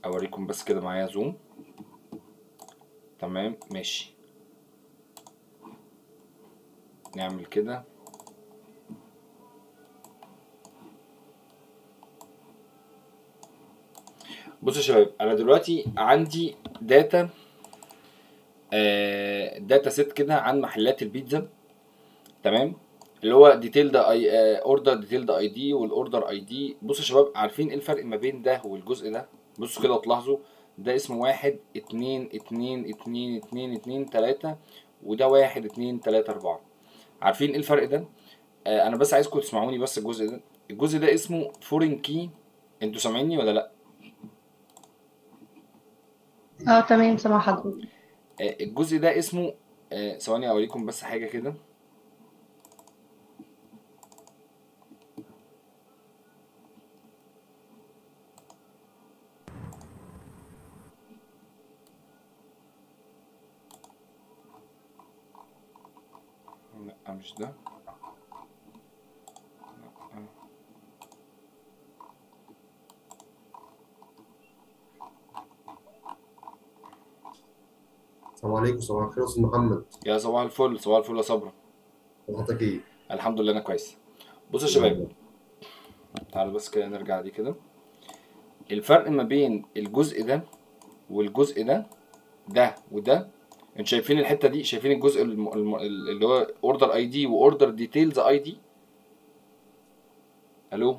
اوريكم بس كده معايا زوم تمام ماشي نعمل كده بصوا يا شباب انا دلوقتي عندي داتا آه داتا سيت كده عن محلات البيتزا تمام اللي هو ديتيلد اي اوردر ديتيلد اي دي والاوردر اي دي بصوا يا شباب عارفين ايه الفرق ما بين ده والجزء ده بصوا كده وتلاحظوا ده اسمه واحد اتنين اتنين اتنين اتنين اتنين تلاتة وده واحد اتنين تلاتة اربعة عارفين ايه الفرق ده؟ آه انا بس عايزكم تسمعوني بس الجزء ده الجزء ده اسمه فورين كي انتوا سامعيني ولا لا؟ اه تمام سامع حضرتك آه الجزء ده اسمه آه ثواني اوريكم بس حاجة كده لا مش ده لا. السلام عليكم صباح الخير يا استاذ محمد يا صباح الفل صباح الفل يا صبرا حضرتك ايه؟ الحمد لله انا كويس بصوا يا شباب تعالوا بس كده نرجع دي كده الفرق ما بين الجزء ده والجزء ده ده وده انتوا شايفين الحته دي شايفين الجزء الم... الم... اللي هو اوردر اي دي واوردر ديتيلز اي دي الو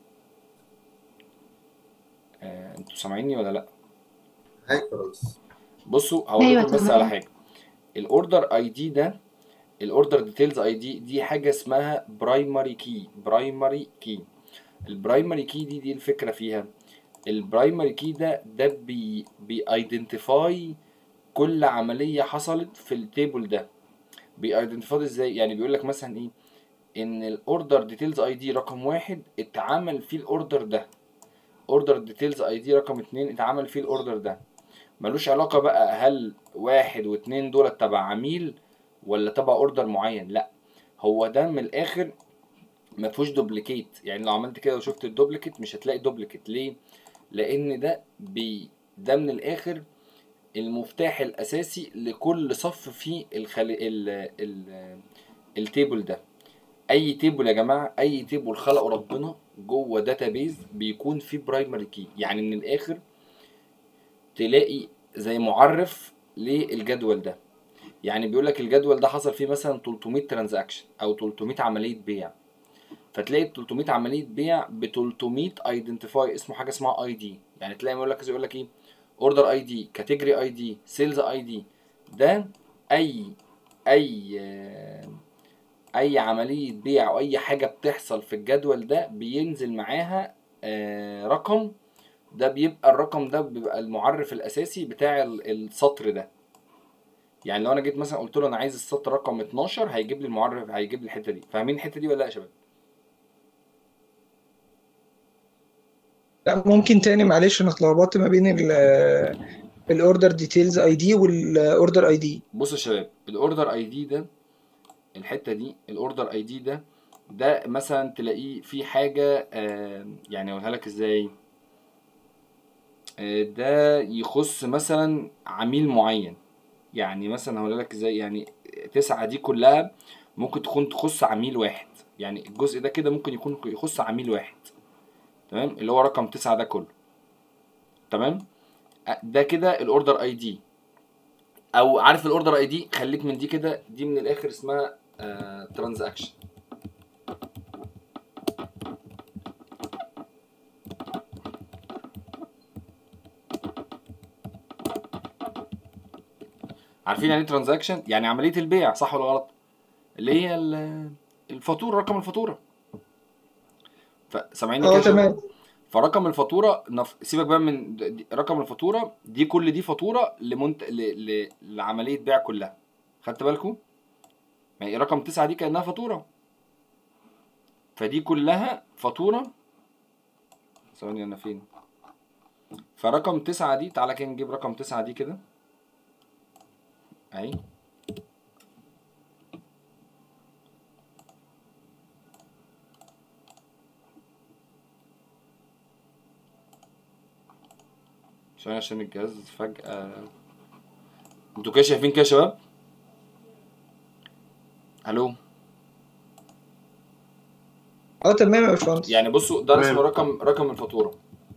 آه، انتوا سامعيني ولا لا هيك يا ريس بصوا هقول أيوة لكم بس تمام. على حاجه الاوردر اي دي ده الاوردر ديتيلز اي دي دي حاجه اسمها برايمري كي برايمري كي البرايمري كي دي دي الفكره فيها البرايمري كي ده ده بي بيايدنتيفاي كل عمليه حصلت في التيبل ده بيايدنتيفاي ازاي يعني بيقول لك مثلا ايه ان الاوردر ديتيلز اي دي رقم واحد اتعمل فيه الاوردر ده اوردر ديتيلز اي دي رقم اتنين اتعمل فيه الاوردر ده ملوش علاقة بقى هل واحد واتنين دول تبع عميل ولا تبع اوردر معين لا هو ده من الاخر ما فيهوش دوبليكيت يعني لو عملت كده وشفت الدوبليكيت مش هتلاقي دوبليكيت ليه لان ده بي ده من الاخر المفتاح الاساسي لكل صف في الخل... ال... ال... التيبل ده اي تيبل يا جماعه اي تيبل خلقه ربنا جوه داتابيز بيكون فيه برايمري كي يعني من الاخر تلاقي زي معرف للجدول ده يعني بيقول لك الجدول ده حصل فيه مثلا 300 ترانزاكشن او 300 عمليه بيع فتلاقي ال 300 عمليه بيع ب 300 ايدنتيفاي اسمه حاجه اسمها اي دي يعني تلاقي يقول لك يقول لك ايه اوردر اي دي كاتيجوري اي دي سيلز اي دي ده اي اي آه، اي عمليه بيع او اي حاجه بتحصل في الجدول ده بينزل معاها آه، رقم ده بيبقى الرقم ده بيبقى المعرف الاساسي بتاع ال- السطر ده يعني لو انا جيت مثلا قلت له انا عايز السطر رقم 12 هيجيب لي المعرف هيجيب لي الحته دي فاهمين الحته دي ولا لا يا شباب لا ممكن تاني معلش انا اتلخبطت ما بين الاوردر ديتيلز اي دي والاوردر اي دي بصوا يا شباب الاوردر اي دي ده الحته دي الاوردر اي دي ده ده مثلا تلاقيه في حاجه آه، يعني اقولها لك ازاي آه، ده يخص مثلا عميل معين يعني مثلا هقول لك ازاي يعني تسعة دي كلها ممكن تكون تخص عميل واحد يعني الجزء ده كده ممكن يكون يخص عميل واحد تمام اللي هو رقم تسعة ده كله تمام أ- ده كده الاوردر اي دي او عارف الاوردر اي دي خليك من دي كده دي من الاخر اسمها ترانزاكشن عارفين يعني ايه ترانزاكشن يعني عمليه البيع صح ولا غلط اللي هي ال- الفاتوره رقم الفاتوره فسامعيني كده اه يا شباب؟ تمام فرقم الفاتوره نف... سيبك بقى من د- دي- رقم الفاتوره دي كل دي فاتوره لمنت... ل... ل... لعمليه بيع كلها خدت بالكم ما هي رقم تسعة دي كانها فاتوره فدي كلها فاتوره ثواني انا فين فرقم تسعة دي تعالى كده نجيب رقم تسعة دي كده اهي ثواني عشان الجهاز فجأة انتوا كده شايفين كده يا شباب الو اه تمام يا باشمهندس يعني بصوا ده تمام. اسمه رقم رقم الفاتورة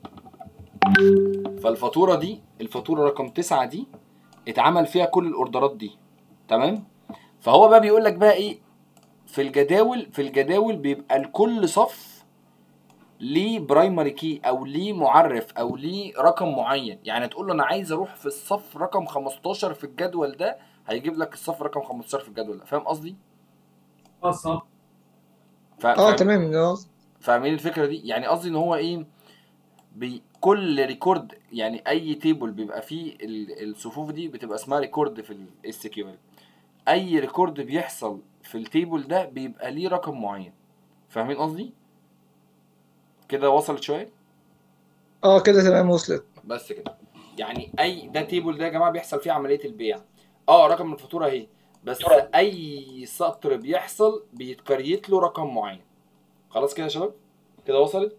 فالفاتورة دي الفاتورة رقم تسعة دي اتعمل فيها كل الاوردرات دي تمام فهو بقى بيقول لك بقى ايه في الجداول في الجداول بيبقى لكل صف ليه برايمري كي او ليه معرف او ليه رقم معين يعني تقول له انا عايز اروح في الصف رقم 15 في الجدول ده هيجيب لك الصف رقم 15 في الجدول ده فاهم قصدي؟ اه صح فا- اه فاهم- تمام اه فاهمين الفكره دي يعني قصدي ان هو ايه بي كل ريكورد يعني اي تيبل بيبقى فيه ال- الصفوف دي بتبقى اسمها ريكورد في الاس كيو ال اي ريكورد بيحصل في التيبل ده بيبقى ليه رقم معين فاهمين قصدي كده وصلت شويه اه كده تمام وصلت بس كده يعني اي ده تيبل ده يا جماعه بيحصل فيه عمليه البيع اه رقم الفاتوره اهي بس اي سطر بيحصل بيتكريت له رقم معين خلاص كده يا شباب كده وصلت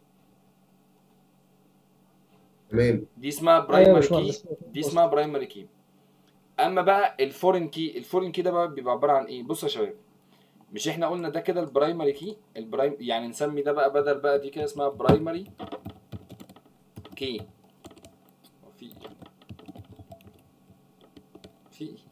تمام دي اسمها ايوه يا برايمري كي باشمهندس دي اسمها برايمري كي اما بقى الفورين كي الفورين كي ده بقى بيبقى عباره عن ايه بصوا يا شباب مش احنا قلنا ده كده البرايمري كي البرايم يعني نسمي ده بقى بدل بقى دي كده اسمها برايمري كي هو في ايه في ايه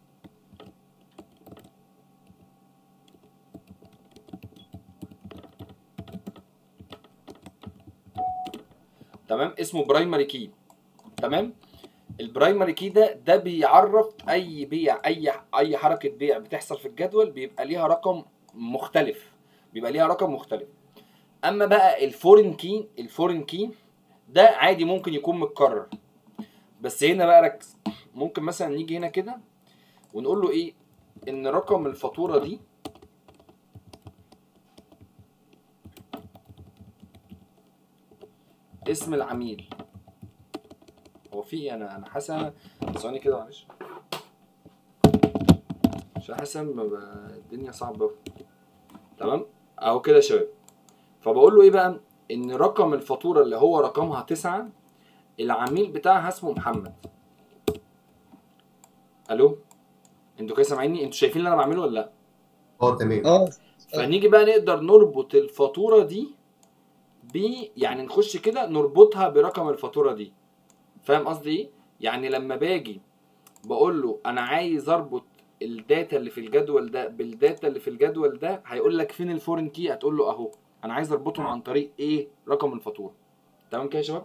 تمام اسمه برايمري كي تمام البرايمري كي ده ده بيعرف اي بيع اي اي حركه بيع بتحصل في الجدول بيبقى ليها رقم مختلف بيبقى ليها رقم مختلف اما بقى الفورين كي الفورين كي ده عادي ممكن يكون متكرر بس هنا بقى ركز ممكن مثلا نيجي هنا كده ونقول له ايه ان رقم الفاتوره دي اسم العميل هو في إيه؟ انا انا حاسس أنا- ثواني كده معلش عشان حاسس إن ب- الدنيا صعبه تمام اهو كده يا شباب فبقول له ايه بقى ان رقم الفاتوره اللي هو رقمها تسعة العميل بتاعها اسمه محمد الو انتوا كده سامعيني انتوا شايفين اللي انا بعمله ولا لا اه تمام اه فنيجي بقى نقدر نربط الفاتوره دي ب يعني نخش كده نربطها برقم الفاتوره دي فاهم قصدي ايه يعني لما باجي بقول له انا عايز اربط الداتا اللي في الجدول ده بالداتا اللي في الجدول ده هيقول لك فين الفورين كي هتقول له اهو انا عايز اربطهم عن طريق ايه رقم الفاتوره تمام كده يا شباب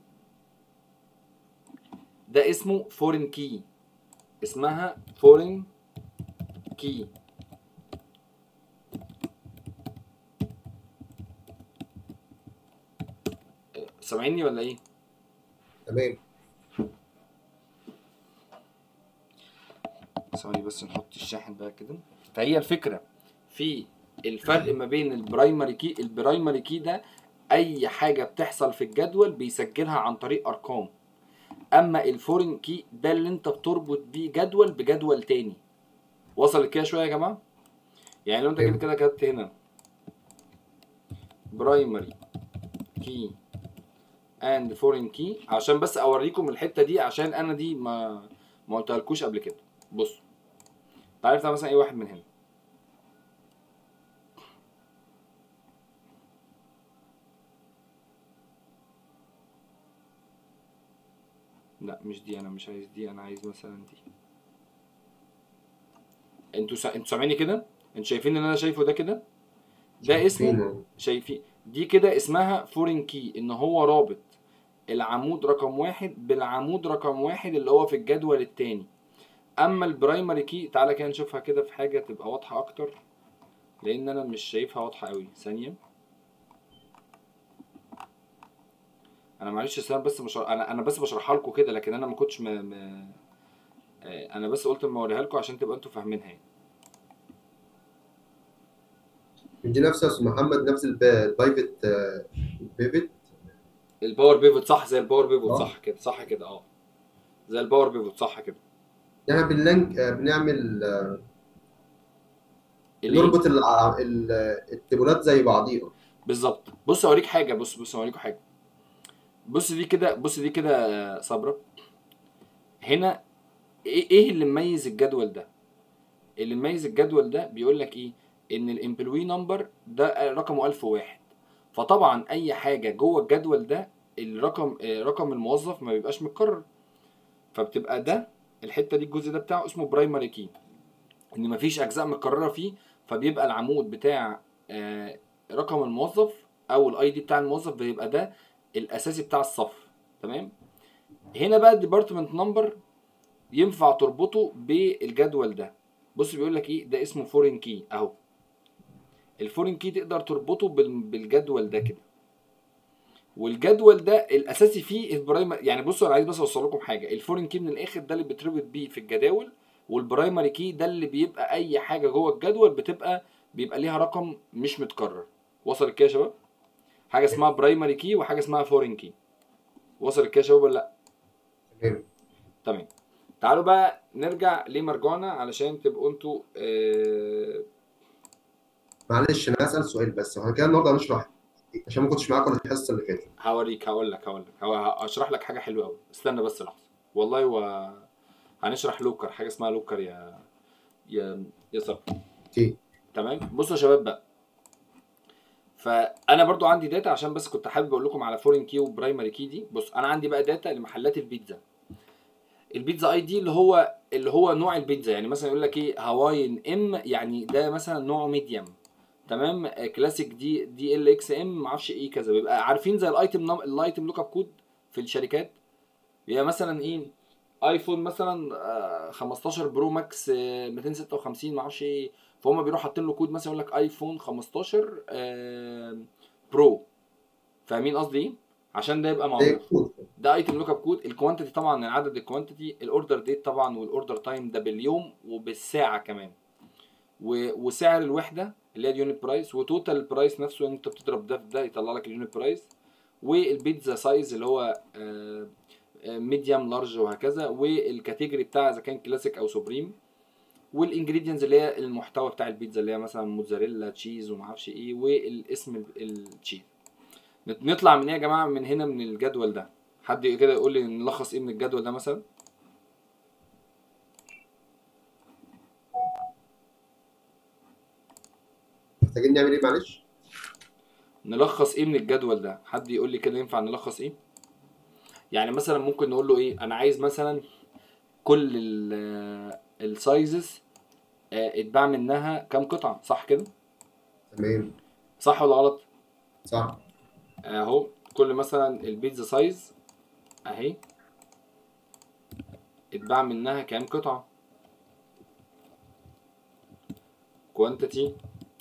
ده اسمه فورين كي اسمها فورين كي سامعيني ولا ايه تمام ثواني بس نحط الشاحن بقى كده فهي الفكره في الفرق ما بين البرايمري كي البرايمري كي ده اي حاجه بتحصل في الجدول بيسجلها عن طريق ارقام اما الفورين كي ده اللي انت بتربط بيه جدول بجدول تاني وصلت كده شويه يا جماعه يعني لو انت كده كده كتبت هنا برايمري كي اند فورين كي عشان بس اوريكم الحته دي عشان انا دي ما ما قلتهالكوش قبل كده بص تعالى نفتح مثلا اي واحد من هنا لا مش دي انا مش عايز دي انا عايز مثلا دي انتوا سا... انتوا سامعيني كده انتوا شايفين اللي انا شايفه ده كده ده اسمه فين؟ شايفين دي كده اسمها فورين كي ان هو رابط العمود رقم واحد بالعمود رقم واحد اللي هو في الجدول التاني اما البرايمري كي تعالى كده نشوفها كده في حاجه تبقى واضحه اكتر لان انا مش شايفها واضحه قوي ثانيه انا معلش أصل انا بس مش انا انا بس بشرحها لكم كده لكن انا ما كنتش م... م... آه، انا بس قلت اما اوريها لكم عشان تبقى انتوا فاهمينها يعني دي نفس يا استاذ محمد نفس الب- البايفت آه، البيفت الباور بيفوت صح زي الباور بيفوت آه. صح كده صح كده اه زي الباور بيفوت صح كده يعني باللينك آه، بنعمل آه، الإيه؟ نربط الع- ال- التيبولات زي بعضيها بالظبط بص اوريك حاجه بص بص اوريكم حاجه بص دي كده بص دي كده يا صبرا هنا ايه إيه اللي مميز الجدول ده اللي مميز الجدول ده بيقول لك ايه ان الامبلوي نمبر ده رقمه 1001 فطبعا اي حاجه جوه الجدول ده الرقم آه، رقم الموظف ما بيبقاش متكرر فبتبقى ده الحته دي الجزء ده بتاعه اسمه برايمري كي ان مفيش اجزاء متكرره فيه فبيبقى العمود بتاع آه، رقم الموظف او الاي دي بتاع الموظف بيبقى ده الاساسي بتاع الصف تمام هنا بقى الديبارتمنت نمبر ينفع تربطه بالجدول ده بص بيقول لك ايه ده اسمه فورين كي اهو الفورين كي تقدر تربطه بال- بالجدول ده كده والجدول ده الاساسي فيه البرايمري يعني بصوا انا عايز بس اوصل لكم حاجه الفورين كي من الاخر ده اللي بتربط بيه في الجداول والبرايمري كي ده اللي بيبقى اي حاجه جوه الجدول بتبقى بيبقى ليها رقم مش متكرر وصل كده يا شباب حاجه اسمها برايمري كي وحاجه اسمها فورين كي وصل كده يا شباب ولا لا تمام تمام تعالوا بقى نرجع لمرجعنا علشان تبقوا انتوا آه معلش انا هسال سؤال بس هو كده النهارده هنشرح عشان ما كنتش معاكم الحصه اللي فاتت هوريك هقول لك هقول لك هو- هشرح لك حاجه حلوه قوي استنى بس لحظه والله و هنشرح لوكر حاجه اسمها لوكر يا يا يا صبري اوكي تمام بصوا يا شباب بقى فانا برضو عندي داتا عشان بس كنت حابب اقول لكم على فورين كي وبرايمري كي دي بص انا عندي بقى داتا لمحلات البيتزا البيتزا اي دي اللي هو اللي هو نوع البيتزا يعني مثلا يقول لك ايه هواين ام يعني ده مثلا نوعه ميديوم تمام آه، كلاسيك دي دي ال اكس ام معرفش ايه كذا بيبقى عارفين زي الايتم نم... الايتم لوك اب كود في الشركات بيبقى مثلا ايه ايفون مثلا آه، 15 برو ماكس آه، 256 معرفش ايه فهم بيروحوا حاطين له كود مثلا يقول لك ايفون 15 آه، برو فاهمين قصدي ايه عشان ده يبقى زي معروف الكود ده ايتم لوك اب كود الكوانتيتي طبعا العدد الكوانتيتي الاوردر ديت طبعا والاوردر تايم ده باليوم وبالساعه كمان و... وسعر الوحده اللي هي اليونت برايس وتوتال برايس نفسه انت بتضرب ده في ده يطلع لك اليونت برايس والبيتزا سايز اللي هو ميديوم لارج وهكذا والكاتيجوري بتاع اذا كان كلاسيك او سوبريم والانجريدينتس اللي هي المحتوى بتاع البيتزا اللي هي مثلا موتزاريلا تشيز وما اعرفش ايه والاسم ال- التشيز نت- نطلع من ايه يا جماعه من هنا من الجدول ده حد كده يقول لي نلخص ايه من الجدول ده مثلا محتاجين نعمل ايه معلش نلخص ايه من الجدول ده حد يقول لي كده ينفع نلخص ايه يعني مثلا ممكن نقول له ايه انا عايز مثلا كل السايزز اتباع منها كام قطعه صح كده تمام صح ولا غلط صح اهو كل مثلا البيتزا سايز اهي اتباع منها كام قطعه كوانتيتي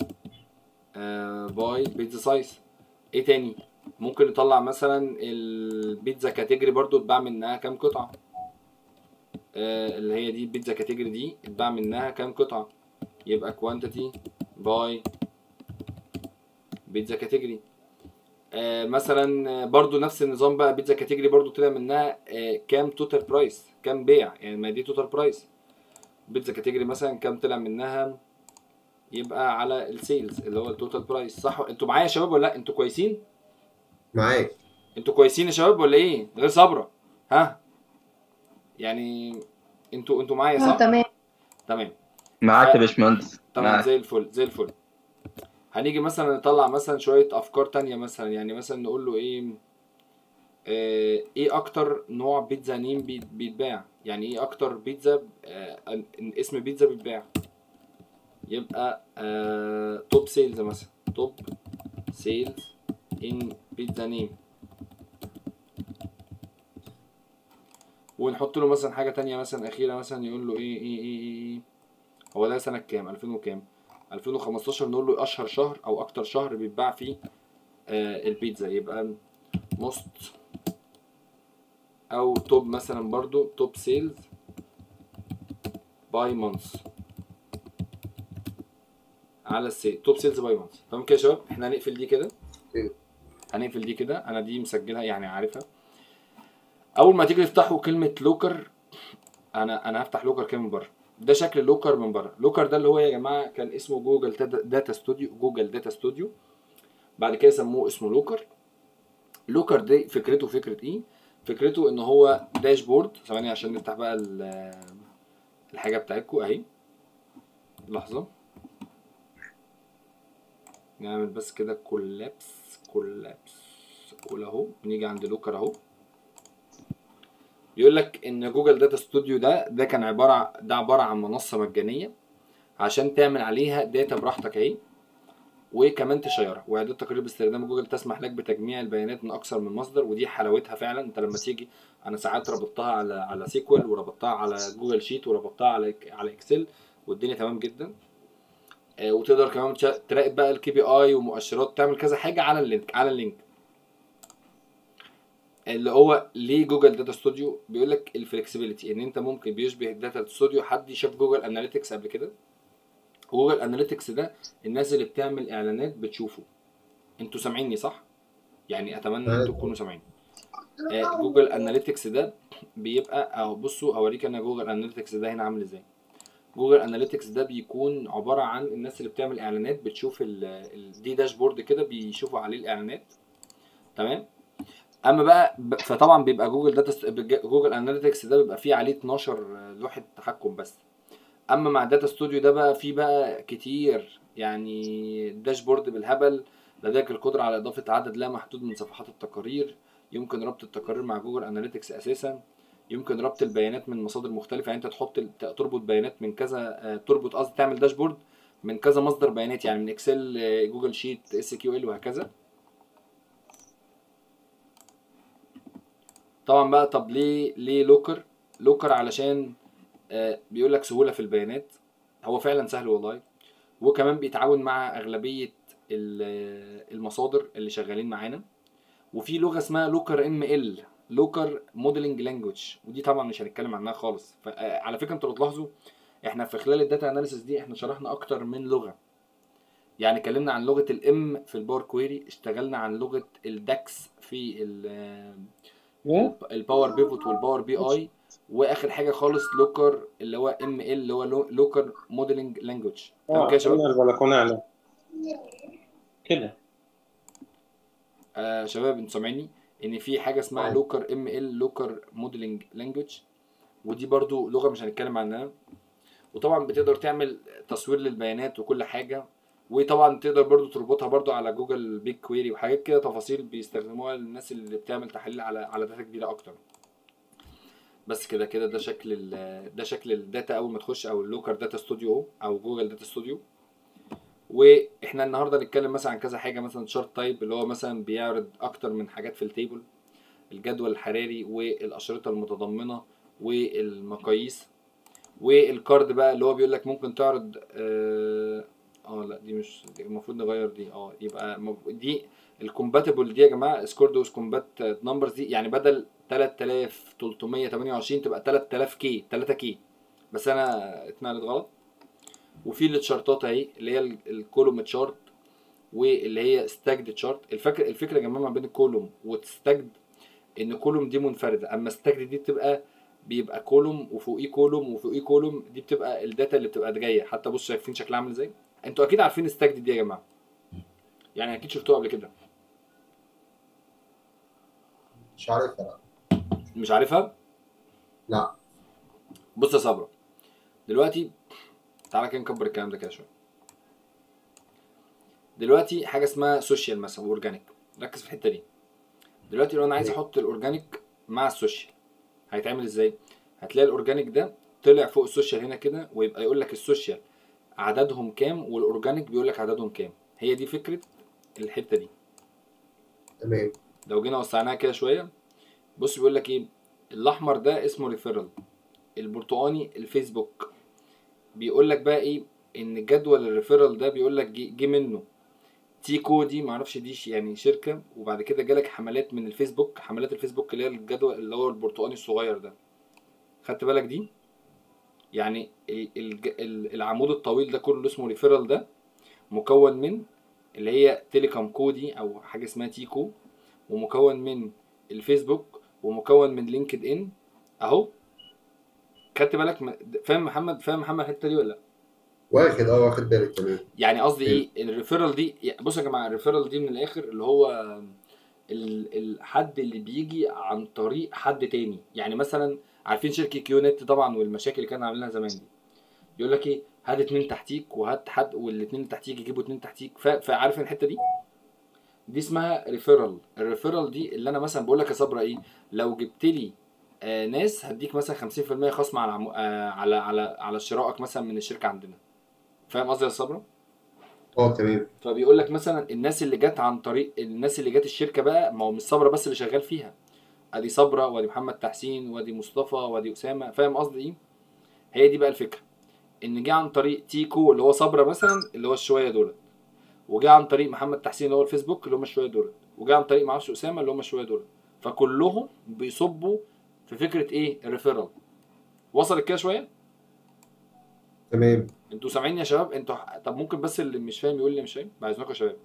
باي بيتزا سايز ايه تاني ممكن نطلع مثلا البيتزا كاتيجوري برضو اتباع منها كام قطعه آه اللي هي دي البيتزا كاتيجوري دي اتباع منها كام قطعه يبقى كوانتيتي باي بيتزا كاتيجوري آه مثلا آه، برضو نفس النظام بقى بيتزا كاتيجوري برضو طلع منها آه كام توتال برايس كام بيع يعني ما دي توتال برايس بيتزا كاتيجوري مثلا كام طلع منها يبقى على السيلز اللي هو التوتال برايس صح انتوا معايا يا شباب ولا لا انتوا كويسين معاك انتوا كويسين يا شباب ولا ايه غير صبرا ها يعني انتوا انتوا معايا اه صح تمام تمام معاك يا باشمهندس تمام معاك زي الفل زي الفل هنيجي مثلا نطلع مثلا شوية أفكار تانية مثلا يعني مثلا نقول له إيه آه إيه أكتر نوع بيتزا نيم بيت- بيتباع يعني إيه أكتر بيتزا آه ال- اسم بيتزا بيتباع يبقى آه توب سيلز مثلا توب سيلز إن بيتزا نيم ونحط له مثلا حاجة تانية مثلا أخيرة مثلا يقول له إيه إيه إيه, إيه, إيه هو ده سنة كام 2000 وكام 2015 نقول له اشهر شهر او اكتر شهر بيتباع فيه آه البيتزا يبقى موست او توب مثلا برضو توب سيلز باي مانث على السيل توب سيلز باي مانث تمام كده يا شباب احنا هنقفل دي كده أوكي. هنقفل دي كده انا دي مسجلها يعني عارفها اول ما تيجي تفتحوا كلمه لوكر انا انا هفتح لوكر كده من بره ده شكل اللوكر من بره لوكر ده اللي هو يا جماعه كان اسمه جوجل داتا ستوديو جوجل داتا ستوديو بعد كده سموه اسمه لوكر لوكر دي فكرته فكره ايه فكرته ان هو داشبورد ثواني عشان نفتح بقى ال- الحاجه بتاعتكم اهي لحظه نعمل بس كده كولابس كولابس قول اهو نيجي عند لوكر اهو بيقول لك ان جوجل داتا ستوديو ده ده كان عباره ع- ده عباره عن منصه مجانيه عشان تعمل عليها داتا براحتك اهي وكمان تشيرها واعداد تقارير باستخدام جوجل تسمح لك بتجميع البيانات من اكثر من مصدر ودي حلاوتها فعلا انت لما تيجي انا ساعات ربطتها على على سيكوال وربطتها على جوجل شيت وربطتها على على اكسل والدنيا تمام جدا آه، وتقدر كمان تشا- تراقب بقى الكي بي اي ومؤشرات تعمل كذا حاجه على اللينك على اللينك اللي هو ليه جوجل داتا ستوديو بيقول لك الفلكسبيليتي ان انت ممكن بيشبه داتا ستوديو حد شاف جوجل اناليتكس قبل كده جوجل اناليتكس ده الناس اللي بتعمل اعلانات بتشوفه انتوا سامعيني صح يعني اتمنى ان انتوا تكونوا سامعين آه، جوجل اناليتكس ده بيبقى او بصوا اوريك انا جوجل اناليتكس ده هنا عامل ازاي جوجل اناليتكس ده بيكون عباره عن الناس اللي بتعمل اعلانات بتشوف ال- ال- دي داشبورد كده بيشوفوا عليه الاعلانات تمام اما بقى ب- فطبعا بيبقى جوجل داتا جوجل اناليتكس ده بيبقى فيه عليه 12 لوحه تحكم بس اما مع داتا ستوديو ده بقى فيه بقى كتير يعني داشبورد بالهبل لديك القدره على اضافه عدد لا محدود من صفحات التقارير يمكن ربط التقارير مع جوجل اناليتكس اساسا يمكن ربط البيانات من مصادر مختلفه يعني انت تحط ال- تربط بيانات من كذا آه، تربط قصدي تعمل داشبورد من كذا مصدر بيانات يعني من اكسل آه، جوجل شيت اس كيو ال وهكذا طبعا بقى طب ليه ليه لوكر لوكر علشان آه، بيقول لك سهوله في البيانات هو فعلا سهل والله وكمان بيتعاون مع اغلبيه ال- المصادر اللي شغالين معانا وفي لغه اسمها لوكر ام ال لوكر موديلنج لانجوج ودي طبعا مش هنتكلم عنها خالص ف- آه، على فكره انتوا لو تلاحظوا احنا في خلال الداتا اناليسيس دي احنا شرحنا اكتر من لغه يعني اتكلمنا عن لغه الام في الباور كويري اشتغلنا عن لغه الداكس في ال- الباور بيفوت والباور بي اي واخر حاجه خالص لوكر اللي هو ام ال اللي هو لوكر موديلنج لانجوج تمام اه كده يا شباب قلنا البلكونه عليه كده آه شباب انتوا سامعيني ان في حاجه اسمها لوكر ام ال لوكر موديلنج لانجوج ودي برضو لغه مش هنتكلم عنها وطبعا بتقدر تعمل تصوير للبيانات وكل حاجه وطبعا تقدر برضو تربطها برضو على جوجل بيج كويري وحاجات كده تفاصيل بيستخدموها الناس اللي بتعمل تحاليل على على داتا كبيره اكتر بس كده كده ده شكل ال- ده شكل الداتا اول ما تخش او اللوكر داتا ستوديو او جوجل داتا ستوديو واحنا النهارده هنتكلم مثلا عن كذا حاجه مثلا شارت تايب اللي هو مثلا بيعرض اكتر من حاجات في التيبل الجدول الحراري والاشرطه المتضمنه والمقاييس والكارد بقى اللي هو بيقول لك ممكن تعرض اه آه، لا دي مش دي المفروض نغير دي اه يبقى مف- دي الكومباتبل دي يا جماعه سكورد ويز كومبات نمبرز دي يعني بدل 3328 تبقى 3000 كي 3 كي بس انا اتنقلت غلط وفي التشارتات اهي اللي هي ال- الكولوم تشارت واللي هي ستاجد تشارت الفكره الفكره يا جماعه ما بين الكولوم والستاجد ان كولوم دي منفرده اما ستاجد دي بتبقى بيبقى كولوم وفوقيه كولوم وفوقيه كولوم دي بتبقى الداتا اللي بتبقى جايه حتى بص شايفين شكلها عامل ازاي انتوا اكيد عارفين ستاجد دي يا جماعه يعني اكيد شفتوها قبل كده مش عارفها لا مش عارفها لا بص يا صبرا دلوقتي تعالى كده نكبر الكلام ده كده شويه دلوقتي حاجه اسمها سوشيال مثلا واورجانيك ركز في الحته دي دلوقتي لو انا عايز احط الاورجانيك مع السوشيال هيتعمل ازاي هتلاقي الاورجانيك ده طلع فوق السوشيال هنا كده ويبقى يقول لك السوشيال عددهم كام والاورجانيك بيقول لك عددهم كام هي دي فكره الحته دي تمام لو جينا وسعناها كده شويه بص بيقول لك ايه الاحمر ده اسمه ريفيرال البرتقاني الفيسبوك بيقول لك بقى ايه ان جدول الريفيرال ده بيقول لك جه جه منه تيكو دي معرفش دي ش- يعني شركه وبعد كده جالك حملات من الفيسبوك حملات الفيسبوك اللي هي الجدول اللي هو البرتقاني الصغير ده خدت بالك دي يعني ال- الج- ال- العمود الطويل ده كله اسمه ريفيرال ده مكون من اللي هي تيليكوم كودي او حاجه اسمها تيكو ومكون من الفيسبوك ومكون من لينكد ان اهو خدت بالك من- فاهم محمد فاهم محمد الحته دي ولا لا واخد اه واخد بالي تمام يعني قصدي ايه الريفيرال دي بصوا يا جماعه الريفيرال دي من الاخر اللي هو ال- الحد اللي بيجي عن طريق حد تاني يعني مثلا عارفين شركه كيو نت طبعا والمشاكل اللي كانوا عاملينها زمان دي يقول لك ايه هات اتنين تحتيك وهات حد والاتنين اللي تحتيك يجيبوا اتنين تحتيك ف- فعارف الحته دي دي اسمها ريفيرال الريفيرال دي اللي انا مثلا بقول لك يا صبرا ايه لو جبت لي آه ناس هديك مثلا 50% خصم على عمو- آه على على على شرائك مثلا من الشركه عندنا فاهم قصدي يا صبرا اه تمام فبيقول لك مثلا الناس اللي جت عن طريق الناس اللي جت الشركه بقى ما هو مش صبرا بس اللي شغال فيها ادي صبرا وادي محمد تحسين وادي مصطفى وادي اسامه فاهم قصدي ايه هي دي بقى الفكره ان جه عن طريق تيكو اللي هو صبرا مثلا اللي هو الشويه دولت وجه عن طريق محمد تحسين اللي هو الفيسبوك اللي هم الشويه دولت وجه عن طريق معرفش اسامه اللي هم الشويه دولت فكلهم بيصبوا في فكره ايه الريفيرال وصلت كده شويه تمام انتوا سامعين يا شباب انتوا طب ممكن بس اللي مش فاهم يقول لي مش فاهم بعد يا شباب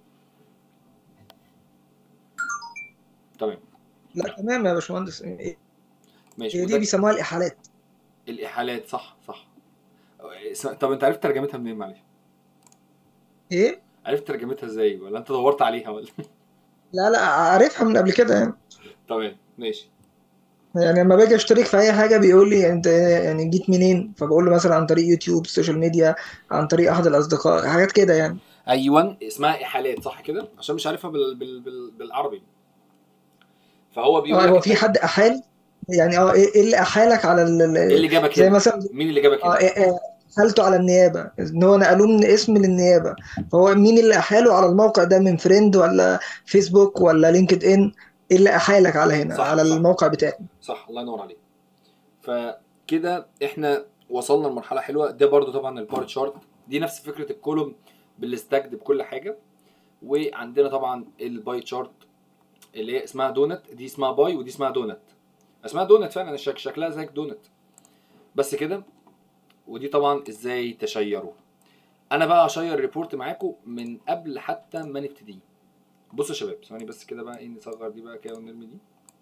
تمام لا تمام يا باشمهندس إيه- ماشي هي وده دي بيسموها الاحالات الاحالات صح صح اسم- طب انت عرفت ترجمتها منين معلش ايه عرفت ترجمتها ازاي ولا انت دورت عليها ولا لا لا عارفها من قبل كده يعني تمام ماشي يعني لما باجي اشترك في اي حاجه بيقول لي انت يعني جيت منين فبقول له مثلا عن طريق يوتيوب السوشيال ميديا عن طريق احد الاصدقاء حاجات كده يعني ايوه اسمها احالات صح كده عشان مش عارفها بال... بال... بال... بالعربي فهو بيقول اه لك هو في حد احال يعني اه ايه إيه اللي احالك على ال- ال- ايه اللي جابك زي هنا مثلا مين اللي جابك اه هنا إيه- إيه، حالته على النيابه ان هو نقلوه من اسم للنيابه فهو مين اللي احاله على الموقع ده من فريند ولا فيسبوك ولا لينكد ان ايه اللي احالك على هنا صح، على صح. الموقع بتاعي صح الله ينور عليك فكده احنا وصلنا لمرحله حلوه ده برضو طبعا البار تشارت دي نفس فكره الكولوم بالاستجد بكل حاجه وعندنا طبعا الباي تشارت اللي هي اسمها دونت دي اسمها باي ودي اسمها دونت اسمها دونت فعلا الشك شكلها زي دونت بس كده ودي طبعا ازاي تشيروا انا بقى هشير ريبورت معاكم من قبل حتى ما نبتدي بصوا يا شباب ثواني بس كده بقى ايه نصغر دي بقى كده ونرمي دي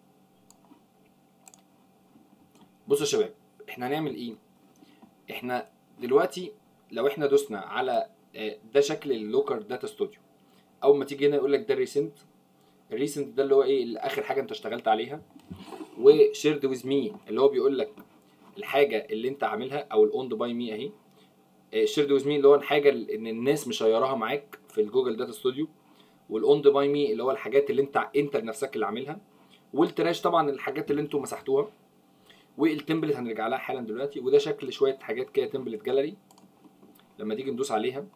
بصوا يا شباب احنا هنعمل ايه احنا دلوقتي لو احنا دوسنا على آه، ده شكل اللوكر داتا ستوديو اول ما تيجي هنا يقول لك ده الريسنت الريسنت ده اللي هو ايه اللي اخر حاجه انت اشتغلت عليها وشيرد ويز مي اللي هو بيقول لك الحاجه اللي انت عاملها او الاوند باي مي اهي شيرد ويز مي اللي هو الحاجه اللي ان الناس مشيراها معاك في الجوجل داتا ستوديو والاوند باي مي اللي هو الحاجات اللي انت انت بنفسك اللي عاملها والتراش طبعا الحاجات اللي انتوا مسحتوها والتمبلت هنرجع لها حالا دلوقتي وده شكل شويه حاجات كده تمبلت جاليري لما تيجي ندوس عليها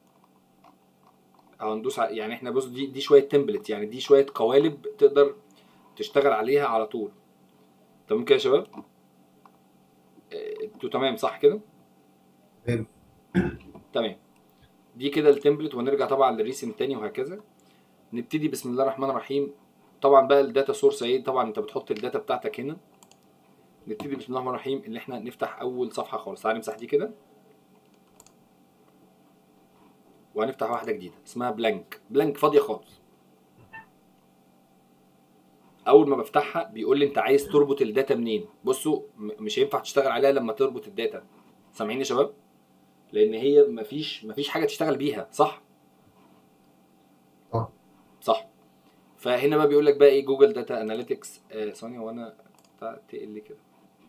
او ندوس ع- يعني احنا بص دي دي شويه تمبلت يعني دي شويه قوالب تقدر تشتغل عليها على طول تمام كده يا شباب اه، انتوا تمام صح كده تمام. تمام دي كده التمبلت ونرجع طبعا للريسنت تاني وهكذا نبتدي بسم الله الرحمن الرحيم طبعا بقى الداتا سورس ايه طبعا انت بتحط الداتا بتاعتك هنا نبتدي بسم الله الرحمن الرحيم ان احنا نفتح اول صفحه خالص تعالى نمسح دي كده وهنفتح واحده جديده اسمها بلانك بلانك فاضيه خالص اول ما بفتحها بيقول لي انت عايز تربط الداتا منين بصوا م- مش هينفع تشتغل عليها لما تربط الداتا سامعين يا شباب لان هي مفيش مفيش حاجه تشتغل بيها صح صح. صح فهنا بقى بيقول لك بقى ايه جوجل داتا اناليتكس ثانيه وانا بتاع تقل لي كده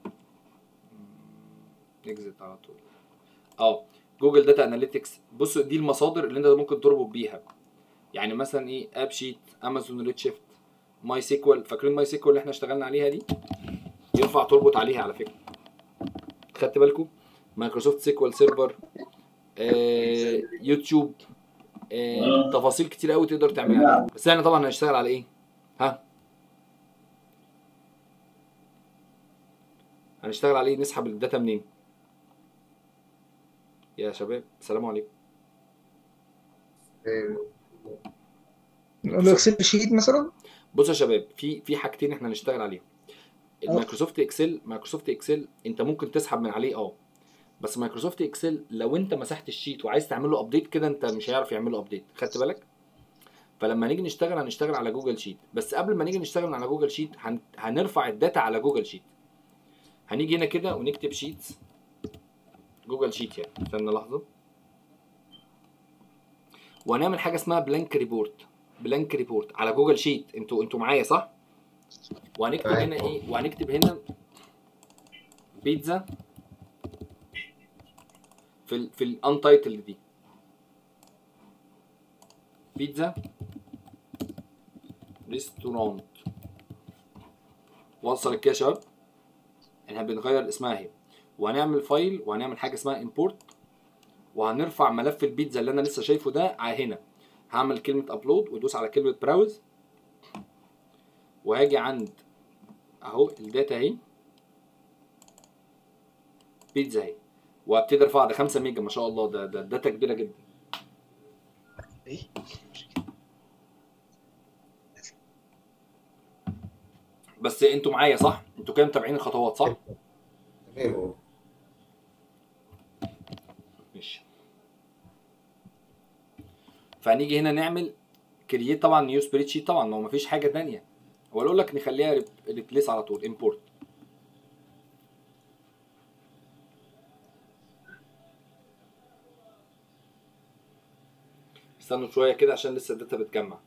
اكزت على طول اه جوجل داتا اناليتكس بص دي المصادر اللي انت ممكن تربط بيها يعني مثلا ايه اب شيت امازون ريد شيفت ماي سيكوال فاكرين ماي سيكوال اللي احنا اشتغلنا عليها دي ينفع تربط عليها على فكره خدت بالكم مايكروسوفت سيكوال سيرفر آه، يوتيوب آه، تفاصيل كتير قوي تقدر تعملها بس احنا طبعا هنشتغل على ايه ها هنشتغل على ايه نسحب الداتا منين يا شباب السلام عليكم تمام. نقول له اكسل شيت مثلا بصوا يا شباب في في حاجتين احنا هنشتغل عليهم المايكروسوفت اكسل مايكروسوفت اكسل انت ممكن تسحب من عليه اه بس مايكروسوفت اكسل لو انت مسحت الشيت وعايز تعمل له ابديت كده انت مش هيعرف يعمل له ابديت خدت بالك فلما نيجي نشتغل هنشتغل على جوجل شيت بس قبل ما نيجي نشتغل على جوجل شيت هن... هنرفع الداتا على جوجل شيت هنيجي هنا كده ونكتب شيتس جوجل شيت يعني استنى لحظه وهنعمل حاجه اسمها بلانك ريبورت بلانك ريبورت على جوجل شيت انتوا انتوا معايا صح وهنكتب معاك. هنا ايه وهنكتب هنا بيتزا في ال في الانتايتلد دي بيتزا ريستورانت وصل كده يا شباب احنا بنغير اسمها اهي وهنعمل فايل وهنعمل حاجه اسمها امبورت وهنرفع ملف البيتزا اللي انا لسه شايفه ده على هنا هعمل كلمه ابلود وادوس على كلمه براوز وهاجي عند اهو الداتا اهي بيتزا اهي وابتدي ارفع ده 5 ميجا ما شاء الله ده ده داتا كبيره جدا بس انتوا معايا صح؟ انتوا كده متابعين الخطوات صح؟ تمام اهو ماشي فهنيجي هنا نعمل كرييت طبعا نيو سبريد شيت طبعا ما هو مفيش حاجه تانية هو اقول لك نخليها ريبليس على طول امبورت استنوا شويه كده عشان لسه الداتا بتجمع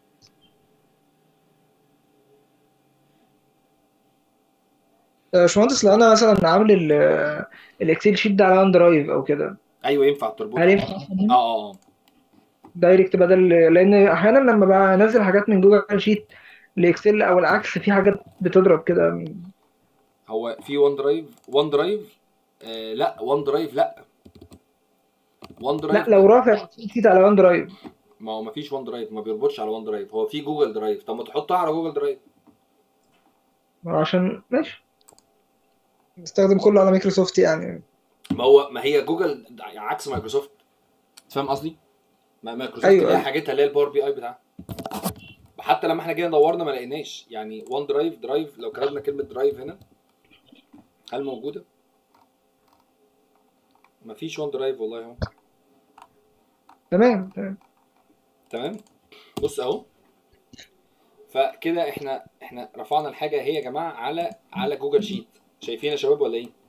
يا باشمهندس لو انا مثلا عامل ال- الاكسل شيت ده على وان درايف او كده ايوه ينفع تربط هل ينفع اه اه اه دايركت بدل لان احيانا لما بنزل حاجات من جوجل شيت لاكسل او العكس في حاجات بتضرب كده هو في وان درايف وان درايف آه لا وان درايف لا وان لا درايف لو رافع الاكسل شيت على وان درايف ما هو مفيش وان درايف ما بيربطش على وان درايف هو في جوجل درايف طب ما تحطها على جوجل درايف عشان ماشي بستخدم كله على مايكروسوفت يعني ما هو ما هي جوجل عكس مايكروسوفت فاهم قصدي؟ ما مايكروسوفت أيوة، ليها أيوة. حاجتها اللي هي الباور بي اي بتاعها وحتى لما احنا جينا دورنا ما لقيناش يعني وان درايف درايف لو كتبنا كلمه درايف هنا هل موجوده؟ مفيش وان درايف والله اهو تمام تمام تمام بص اهو فكده احنا احنا رفعنا الحاجه اهي يا جماعه على على جوجل شيت شايفين يا شباب ولا ايه؟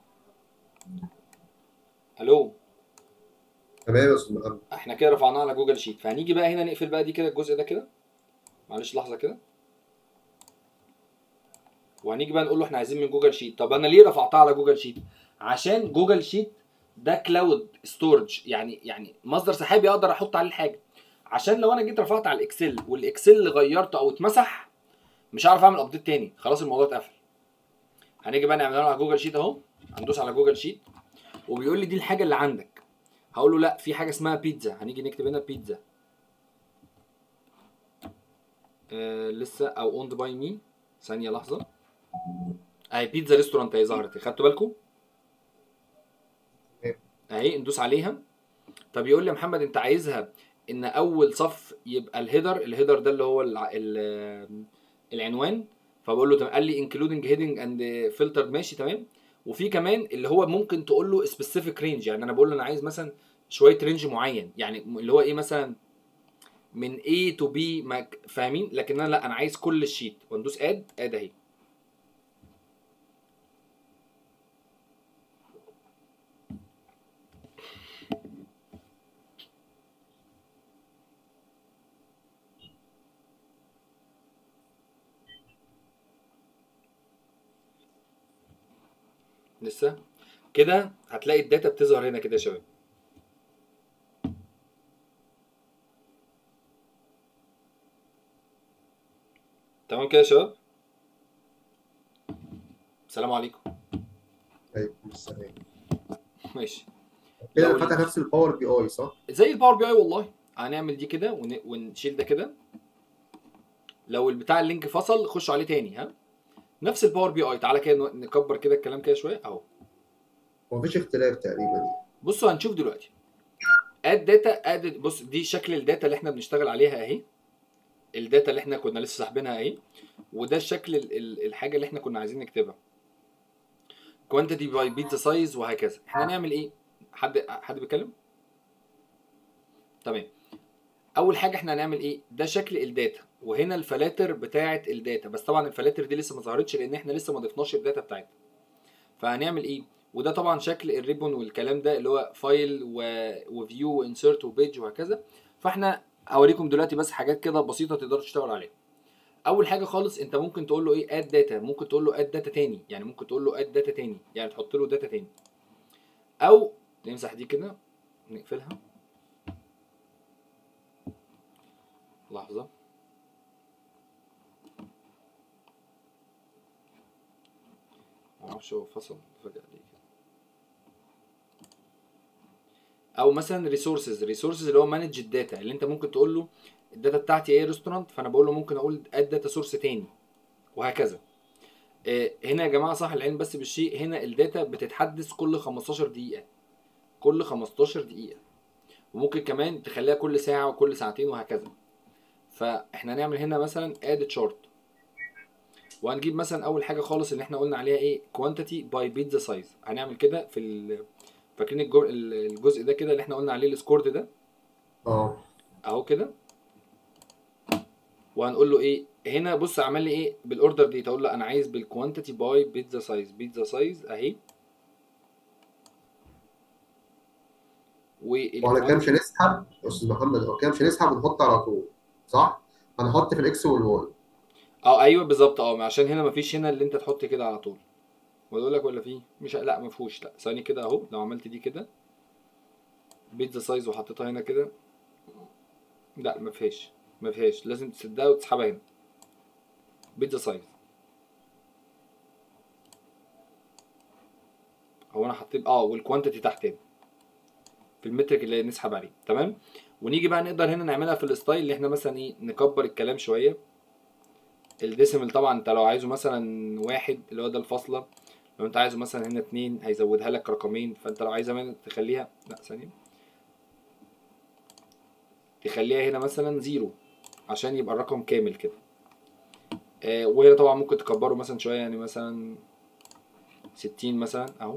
الو تمام يا استاذ محمد احنا كده رفعناها على جوجل شيت فهنيجي بقى هنا نقفل بقى دي كده الجزء ده كده معلش لحظه كده وهنيجي بقى نقول له احنا عايزين من جوجل شيت طب انا ليه رفعتها على جوجل شيت عشان جوجل شيت ده كلاود ستورج يعني يعني مصدر سحابي اقدر احط عليه الحاجه عشان لو انا جيت رفعت على الاكسل والاكسل اللي غيرته او اتمسح مش هعرف اعمل ابديت تاني خلاص الموضوع اتقفل هنيجي بقى نعملها له على جوجل شيت اهو هندوس على جوجل شيت وبيقول لي دي الحاجه اللي عندك هقول له لا في حاجه اسمها بيتزا هنيجي نكتب هنا بيتزا آه لسه او اوند باي مي ثانيه لحظه اهي بيتزا ريستورانت اهي ظهرت خدتوا بالكم اهي ندوس عليها طب يقول لي يا محمد انت عايزها ان اول صف يبقى الهيدر الهيدر ده اللي هو الع... ال... العنوان فبقول له تمام قال لي انكلودنج هيدنج اند فلتر ماشي تمام وفي كمان اللي هو ممكن تقول له سبيسيفيك رينج يعني انا بقول له انا عايز مثلا شويه رينج معين يعني اللي هو ايه مثلا من A to B ما- فاهمين لكن انا لا انا عايز كل الشيت وندوس اد اد اهي لسه كده هتلاقي الداتا بتظهر هنا كده يا شباب تمام كده يا شباب السلام عليكم عليكم السلام ماشي كده لو- فتح نفس الباور بي اي صح؟ زي الباور بي اي والله هنعمل دي كده ون... ونشيل ده كده لو البتاع اللينك فصل خشوا عليه تاني ها نفس الباور بي اي تعالى كده ن- نكبر كده الكلام كده شويه اهو هو مفيش اختلاف تقريبا بصوا هنشوف دلوقتي اد داتا اد بص دي شكل الداتا اللي احنا بنشتغل عليها اهي الداتا اللي احنا كنا لسه ساحبينها اهي وده الشكل ال- ال- الحاجه اللي احنا كنا عايزين نكتبها كوانتيتي باي بيتزا سايز وهكذا احنا هنعمل ايه حد حد بيتكلم تمام اول حاجه احنا هنعمل ايه ده شكل الداتا وهنا الفلاتر بتاعه الداتا بس طبعا الفلاتر دي لسه ما ظهرتش لان احنا لسه ما ضفناش الداتا بتاعتها فهنعمل ايه وده طبعا شكل الريبون والكلام ده اللي هو فايل و... وفيو وانسيرت وبيج وهكذا فاحنا هوريكم دلوقتي بس حاجات كده بسيطه تقدروا تشتغلوا عليها اول حاجه خالص انت ممكن تقول له ايه اد داتا ممكن تقول له اد داتا تاني يعني ممكن تقول له اد داتا تاني يعني تحط له داتا تاني او نمسح دي كده نقفلها لحظه معرفش هو فصل فجاه ليه كده او مثلا ريسورسز ريسورسز اللي هو مانج الداتا اللي انت ممكن تقول له الداتا بتاعتي ايه ريستورانت فانا بقول له ممكن اقول اد داتا سورس تاني وهكذا آه، هنا يا جماعه صح العلم بس بالشيء هنا الداتا بتتحدث كل 15 دقيقه كل 15 دقيقه وممكن كمان تخليها كل ساعه وكل ساعتين وهكذا فاحنا هنعمل هنا مثلا اد تشارت وهنجيب مثلا اول حاجه خالص اللي احنا قلنا عليها ايه كوانتيتي باي بيتزا سايز هنعمل كده في ال... فاكرين الجو- الجزء ده كده اللي احنا قلنا عليه السكورد ده اه اهو كده وهنقول له ايه هنا بص عمل لي ايه بالاوردر دي تقول له انا عايز بالكوانتيتي باي بيتزا سايز بيتزا سايز اهي واحنا كده مش هنسحب يا استاذ محمد هو كده مش هنسحب ونحط على طول صح؟ هنحط في الاكس والواي اه ايوه بالظبط اه عشان هنا مفيش هنا اللي انت تحط كده على طول ولا لك ولا فيه مش لا مفهوش لا ثاني كده اهو لو عملت دي كده بيتزا سايز وحطيتها هنا كده لا مفيهاش مفيهاش لازم تسدها وتسحبها هنا بيتزا سايز هو انا حطيت اه والكوانتيتي تحت هنا في المترك اللي نسحب عليه تمام ونيجي بقى نقدر هنا نعملها في الستايل اللي احنا مثلا ايه نكبر الكلام شويه الديسيمال طبعا انت لو عايزه مثلا واحد اللي هو ده الفاصله لو انت عايزه مثلا هنا اتنين هيزودها لك رقمين فانت لو عايزها من- تخليها لا ثانيه تخليها هنا مثلا زيرو عشان يبقى الرقم كامل كده آه وهنا طبعا ممكن تكبره مثلا شويه يعني مثلا ستين مثلا اهو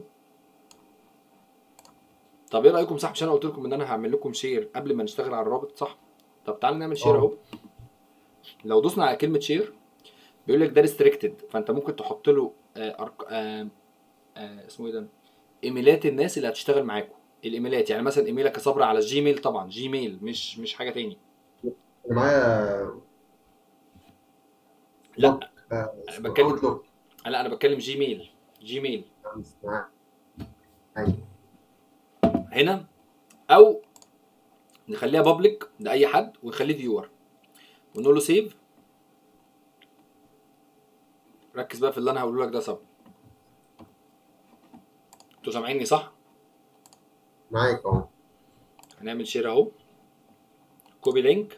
طب ايه رايكم صح مش انا قلت لكم ان انا هعمل لكم شير قبل ما نشتغل على الرابط صح طب تعالوا نعمل شير اه. اهو لو دوسنا على كلمه شير بيقول لك ده ريستريكتد فانت ممكن تحط له آه أرق... آه آه اسمه ايه ده ايميلات الناس اللي هتشتغل معاكم الايميلات يعني مثلا ايميلك يا صبري على جيميل طبعا جيميل مش مش حاجه تاني انا معايا لا لوك آه، انا اسمه بتكلم اوتلوك لا انا بتكلم جيميل جيميل معايا هنا او نخليها بابليك لاي حد ونخليه فيور ونقول له سيف ركز بقى في اللي انا هقوله لك ده صبري انتوا سامعيني صح معاك اهو هنعمل شير اهو كوبي لينك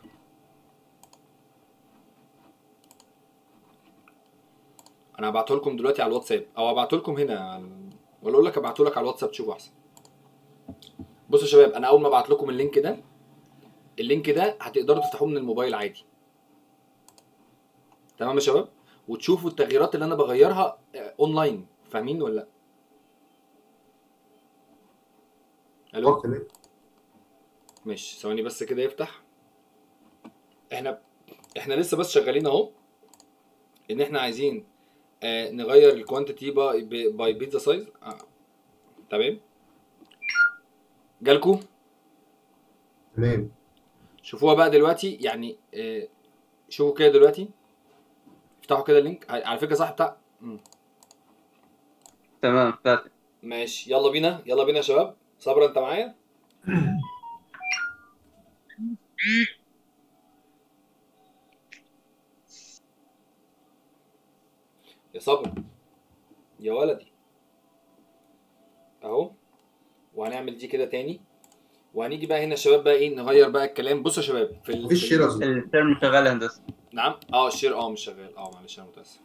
انا هبعته لكم دلوقتي على الواتساب او هبعته لكم هنا على- ولا اقول لك ابعته لك على الواتساب تشوفه احسن بصوا يا شباب انا اول ما ابعت لكم اللينك ده اللينك ده هتقدروا تفتحوه من الموبايل عادي تمام يا شباب وتشوفوا التغييرات اللي انا بغيرها آه، اونلاين فاهمين ولا لا الو حط ليه؟ ماشي ثواني بس كده يفتح احنا احنا لسه بس شغالين اهو ان احنا عايزين آه نغير الكوانتيتي باي باي بيتزا سايز آه. تمام جالكوا تمام شوفوها بقى دلوقتي يعني آه شوفوا كده دلوقتي افتحوا كده اللينك على فكره صح بتاع مم. تمام فاتح ماشي يلا بينا يلا بينا يا شباب صبرا انت معايا يا صبر يا ولدي اهو وهنعمل دي كده تاني وهنيجي بقى هنا يا شباب بقى ايه نغير بقى الكلام بصوا يا شباب في ال- مفيش في شير ال- اظن الترم شغال هندسه نعم اه الشير اه مش شغال اه معلش انا متاسف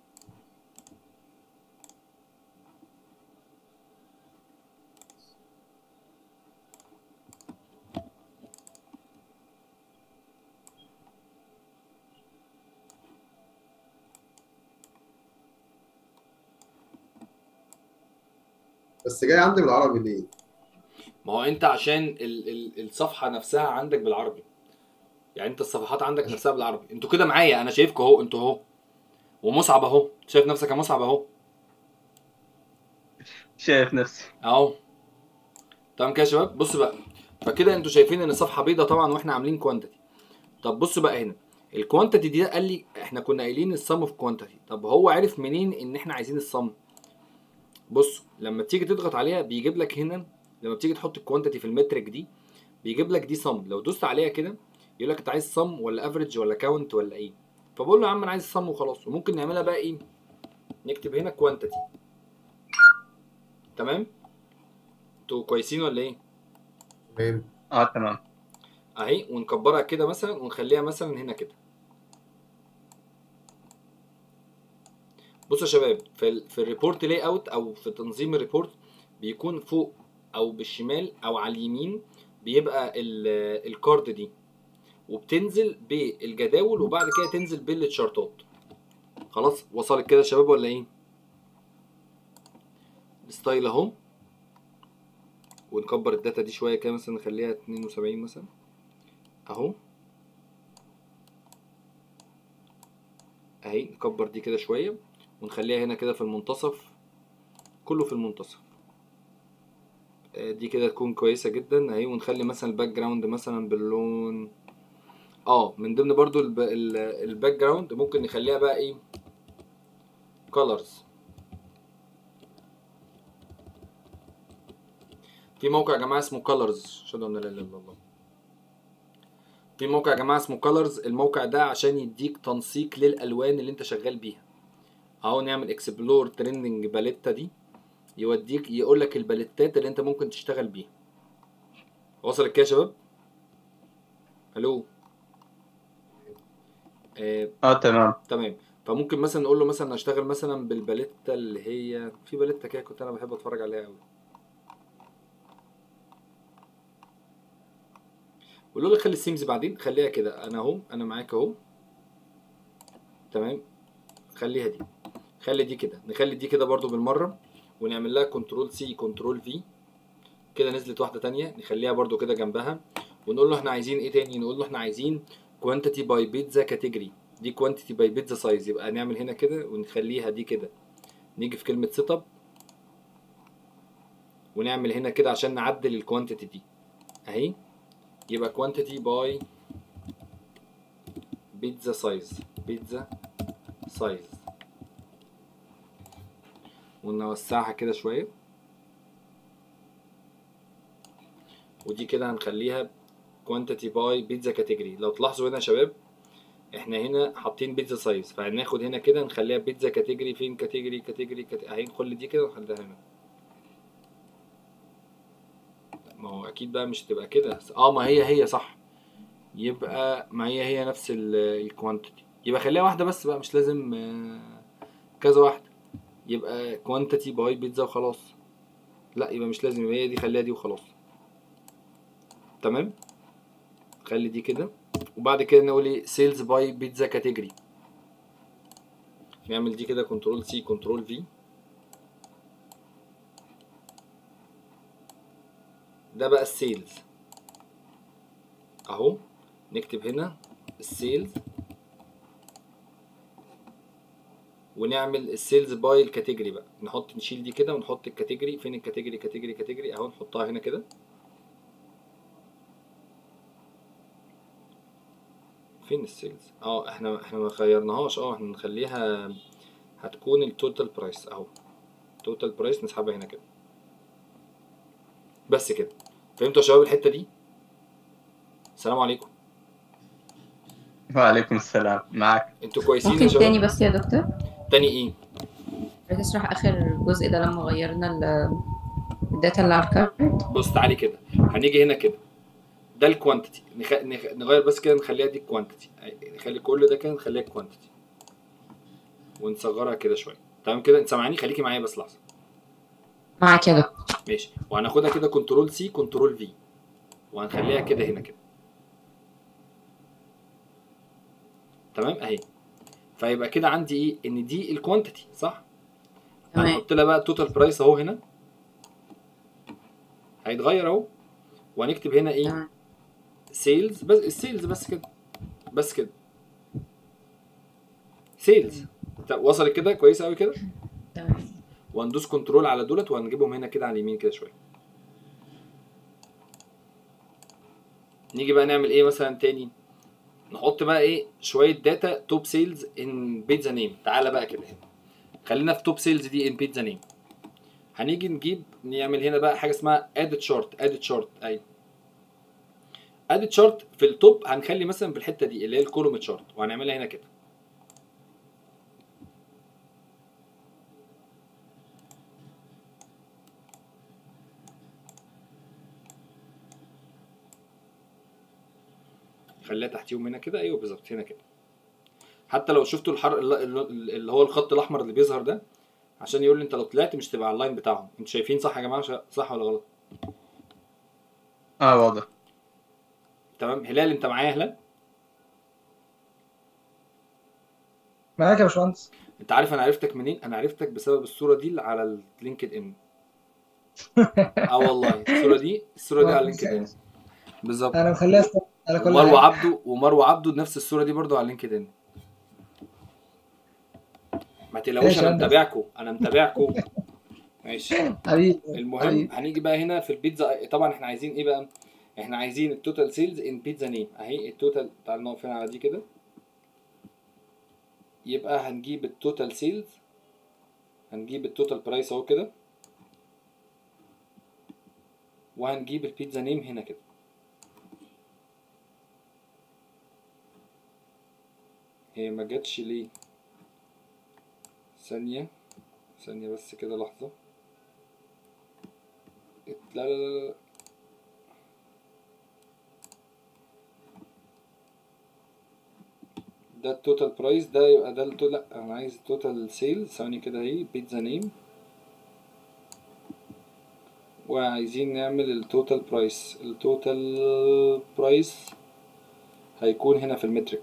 بس جاي عندي بالعربي ليه؟ ما هو انت عشان ال ال الصفحه نفسها عندك بالعربي يعني انت الصفحات عندك نفسها بالعربي انتوا كده معايا انا شايفكم اهو انتوا اهو ومصعب اهو شايف نفسك يا مصعب اهو شايف نفسي اهو تمام كده يا شباب بصوا بقى فكده انتوا شايفين ان الصفحه بيضه طبعا واحنا عاملين كوانتيتي طب بص بقى هنا الكوانتيتي دي قال لي احنا كنا قايلين السم اوف كوانتيتي طب هو عرف منين ان احنا عايزين السم بص لما تيجي تضغط عليها بيجيب لك هنا لما بتيجي تحط الكوانتيتي في المترك دي بيجيب لك دي سم لو دوست عليها كده يقول لك انت عايز سم ولا افريج ولا كاونت ولا ايه فبقول له يا عم انا عايز السم وخلاص وممكن نعملها بقى ايه نكتب هنا كوانتيتي تمام انتوا كويسين ولا ايه تمام اه تمام اهي ونكبرها كده مثلا ونخليها مثلا هنا كده بصوا يا شباب في ال في الريبورت لاي اوت او في تنظيم الريبورت بيكون فوق او بالشمال او على اليمين بيبقى ال- الكارد دي وبتنزل بالجداول وبعد كده تنزل بالتشارتات خلاص وصلت كده يا شباب ولا ايه الستايل اهو ونكبر الداتا دي شويه كده مثلا نخليها 72 مثلا اهو اهي نكبر دي كده شويه ونخليها هنا كده في المنتصف كله في المنتصف آه، دي كده تكون كويسه جدا اهي ونخلي مثلا الباك جراوند مثلا باللون اه من ضمن برضو الب... ال- الباك جراوند ممكن نخليها بقى ايه colors في موقع يا جماعه اسمه colors اشهد ان لا اله الا الله في موقع يا جماعه اسمه colors الموقع ده عشان يديك تنسيق للالوان اللي انت شغال بيها اهو نعمل اكسبلور ترندنج باليتا دي يوديك يقول لك الباليتات اللي انت ممكن تشتغل بيها وصلت كده يا شباب الو آه اه تمام تمام فممكن مثلا نقول له مثلا اشتغل مثلا بالباليتا اللي هي في باليتا كده كنت انا بحب اتفرج عليها قوي قول له خلي السيمز بعدين خليها كده انا اهو انا معاك اهو تمام خليها دي خلي دي كده نخلي دي كده برضو بالمره ونعمل لها كنترول سي كنترول في كده نزلت واحده تانية نخليها برضو كده جنبها ونقول له احنا عايزين ايه تاني نقول له احنا عايزين كوانتيتي باي بيتزا كاتيجوري دي كوانتيتي باي بيتزا سايز يبقى نعمل هنا كده ونخليها دي كده نيجي في كلمه سيت اب ونعمل هنا كده عشان نعدل الكوانتيتي دي اهي يبقى كوانتيتي باي بيتزا سايز بيتزا سايز ونوسعها كده شويه ودي كده هنخليها كوانتيتي باي بيتزا كاتيجوري لو تلاحظوا هنا يا شباب احنا هنا حاطين بيتزا سايز فهناخد هنا كده نخليها بيتزا كاتيجوري فين كاتيجوري كاتيجوري كاتيجوري اهي نخلي دي كده ونخليها هنا ما هو اكيد بقى مش هتبقى كده اه ما هي هي صح يبقى ما هي هي نفس الكوانتيتي يبقى خليها واحده بس بقى مش لازم آه، كذا واحده يبقى كوانتيتي باي بيتزا وخلاص لا يبقى مش لازم يبقى هي دي خليها دي وخلاص تمام خلي دي كده وبعد كده نقول ايه سيلز باي بيتزا كاتيجوري نعمل دي كده كنترول سي كنترول في ده بقى السيلز اهو نكتب هنا السيلز ونعمل السيلز باي الكاتيجوري بقى نحط نشيل دي كده ونحط الكاتيجوري فين الكاتيجوري كاتيجوري كاتيجوري اهو نحطها هنا كده فين السيلز اه احنا احنا ما غيرناهاش اه احنا نخليها هتكون التوتال برايس اهو توتال برايس نسحبها هنا كده بس كده فهمتوا يا شباب الحته دي السلام عليكم وعليكم السلام معك انتوا كويسين يا ممكن شباب تاني بس يا دكتور تاني ايه تشرح آخر جزء ده لما غيرنا ال- الداتا اللي على الكارت بص تعالي كده هنيجي هنا كده ده الكوانتيتي نخ... نخ... نغير بس كده نخليها دي الكوانتيتي نخلي كل ده كده نخليها الكوانتيتي ونصغرها كده شويه تمام كده انت سامعاني خليكي معايا بس لحظه معاك يا دكتور ماشي وهناخدها كده كنترول سي كنترول في وهنخليها كده هنا كده تمام اهي فيبقى كده عندي ايه ان دي الكوانتيتي صح تمام هنحط لها بقى التوتال برايس اهو هنا هيتغير اهو وهنكتب هنا ايه تمام سيلز بس السيلز بس كده بس كده سيلز وصلت كده كويس قوي كده تمام وهندوس كنترول على دولت وهنجيبهم هنا كده على اليمين كده شويه نيجي بقى نعمل ايه مثلا تاني نحط بقى ايه شويه داتا توب سيلز ان بيتزا نيم تعالى بقى كده خلينا في توب سيلز دي ان بيتزا نيم هنيجي نجيب نعمل هنا بقى حاجه اسمها اديت شارت اديت شارت ايوه اديت شارت في التوب هنخلي مثلا في الحته دي اللي هي الكولوم شارت وهنعملها هنا كده خليها تحتيهم هنا كده ايوه بالظبط هنا كده حتى لو شفتوا الحر اللي هو الخط الاحمر اللي بيظهر ده عشان يقول لي انت لو طلعت مش تبقى على اللاين بتاعهم انتوا شايفين صح يا جماعه ش- صح ولا غلط اه واضح تمام هلال انت معايا يا هلال معاك يا باشمهندس انت عارف انا عرفتك منين انا عرفتك بسبب الصوره دي اللي على اللينكد ان اه والله الصوره دي الصوره دي على اللينكد ان بالظبط انا مخليها ست- على كل ومروه حاجة. عبده ومروه عبده نفس الصوره دي برضو على اللينكد ان ما تقلقوش ماشي انا يا هندسة. متابعكم انا متابعكم ماشي حبيبي المهم حبيبي. هنيجي بقى هنا في البيتزا طبعا احنا عايزين ايه بقى احنا عايزين التوتال سيلز ان بيتزا نيم اهي التوتال تعال نقف هنا على دي كده يبقى هنجيب التوتال سيلز هنجيب التوتال برايس اهو كده وهنجيب البيتزا نيم هنا كده هي ما جاتش ليه ثانية ثانية بس كده لحظة لا لا لا لا ده التوتال برايس ده يبقى ده التو... لا انا عايز التوتال سيلز ثواني كده اهي بيتزا نيم وعايزين نعمل التوتال برايس التوتال برايس هيكون هنا في المترك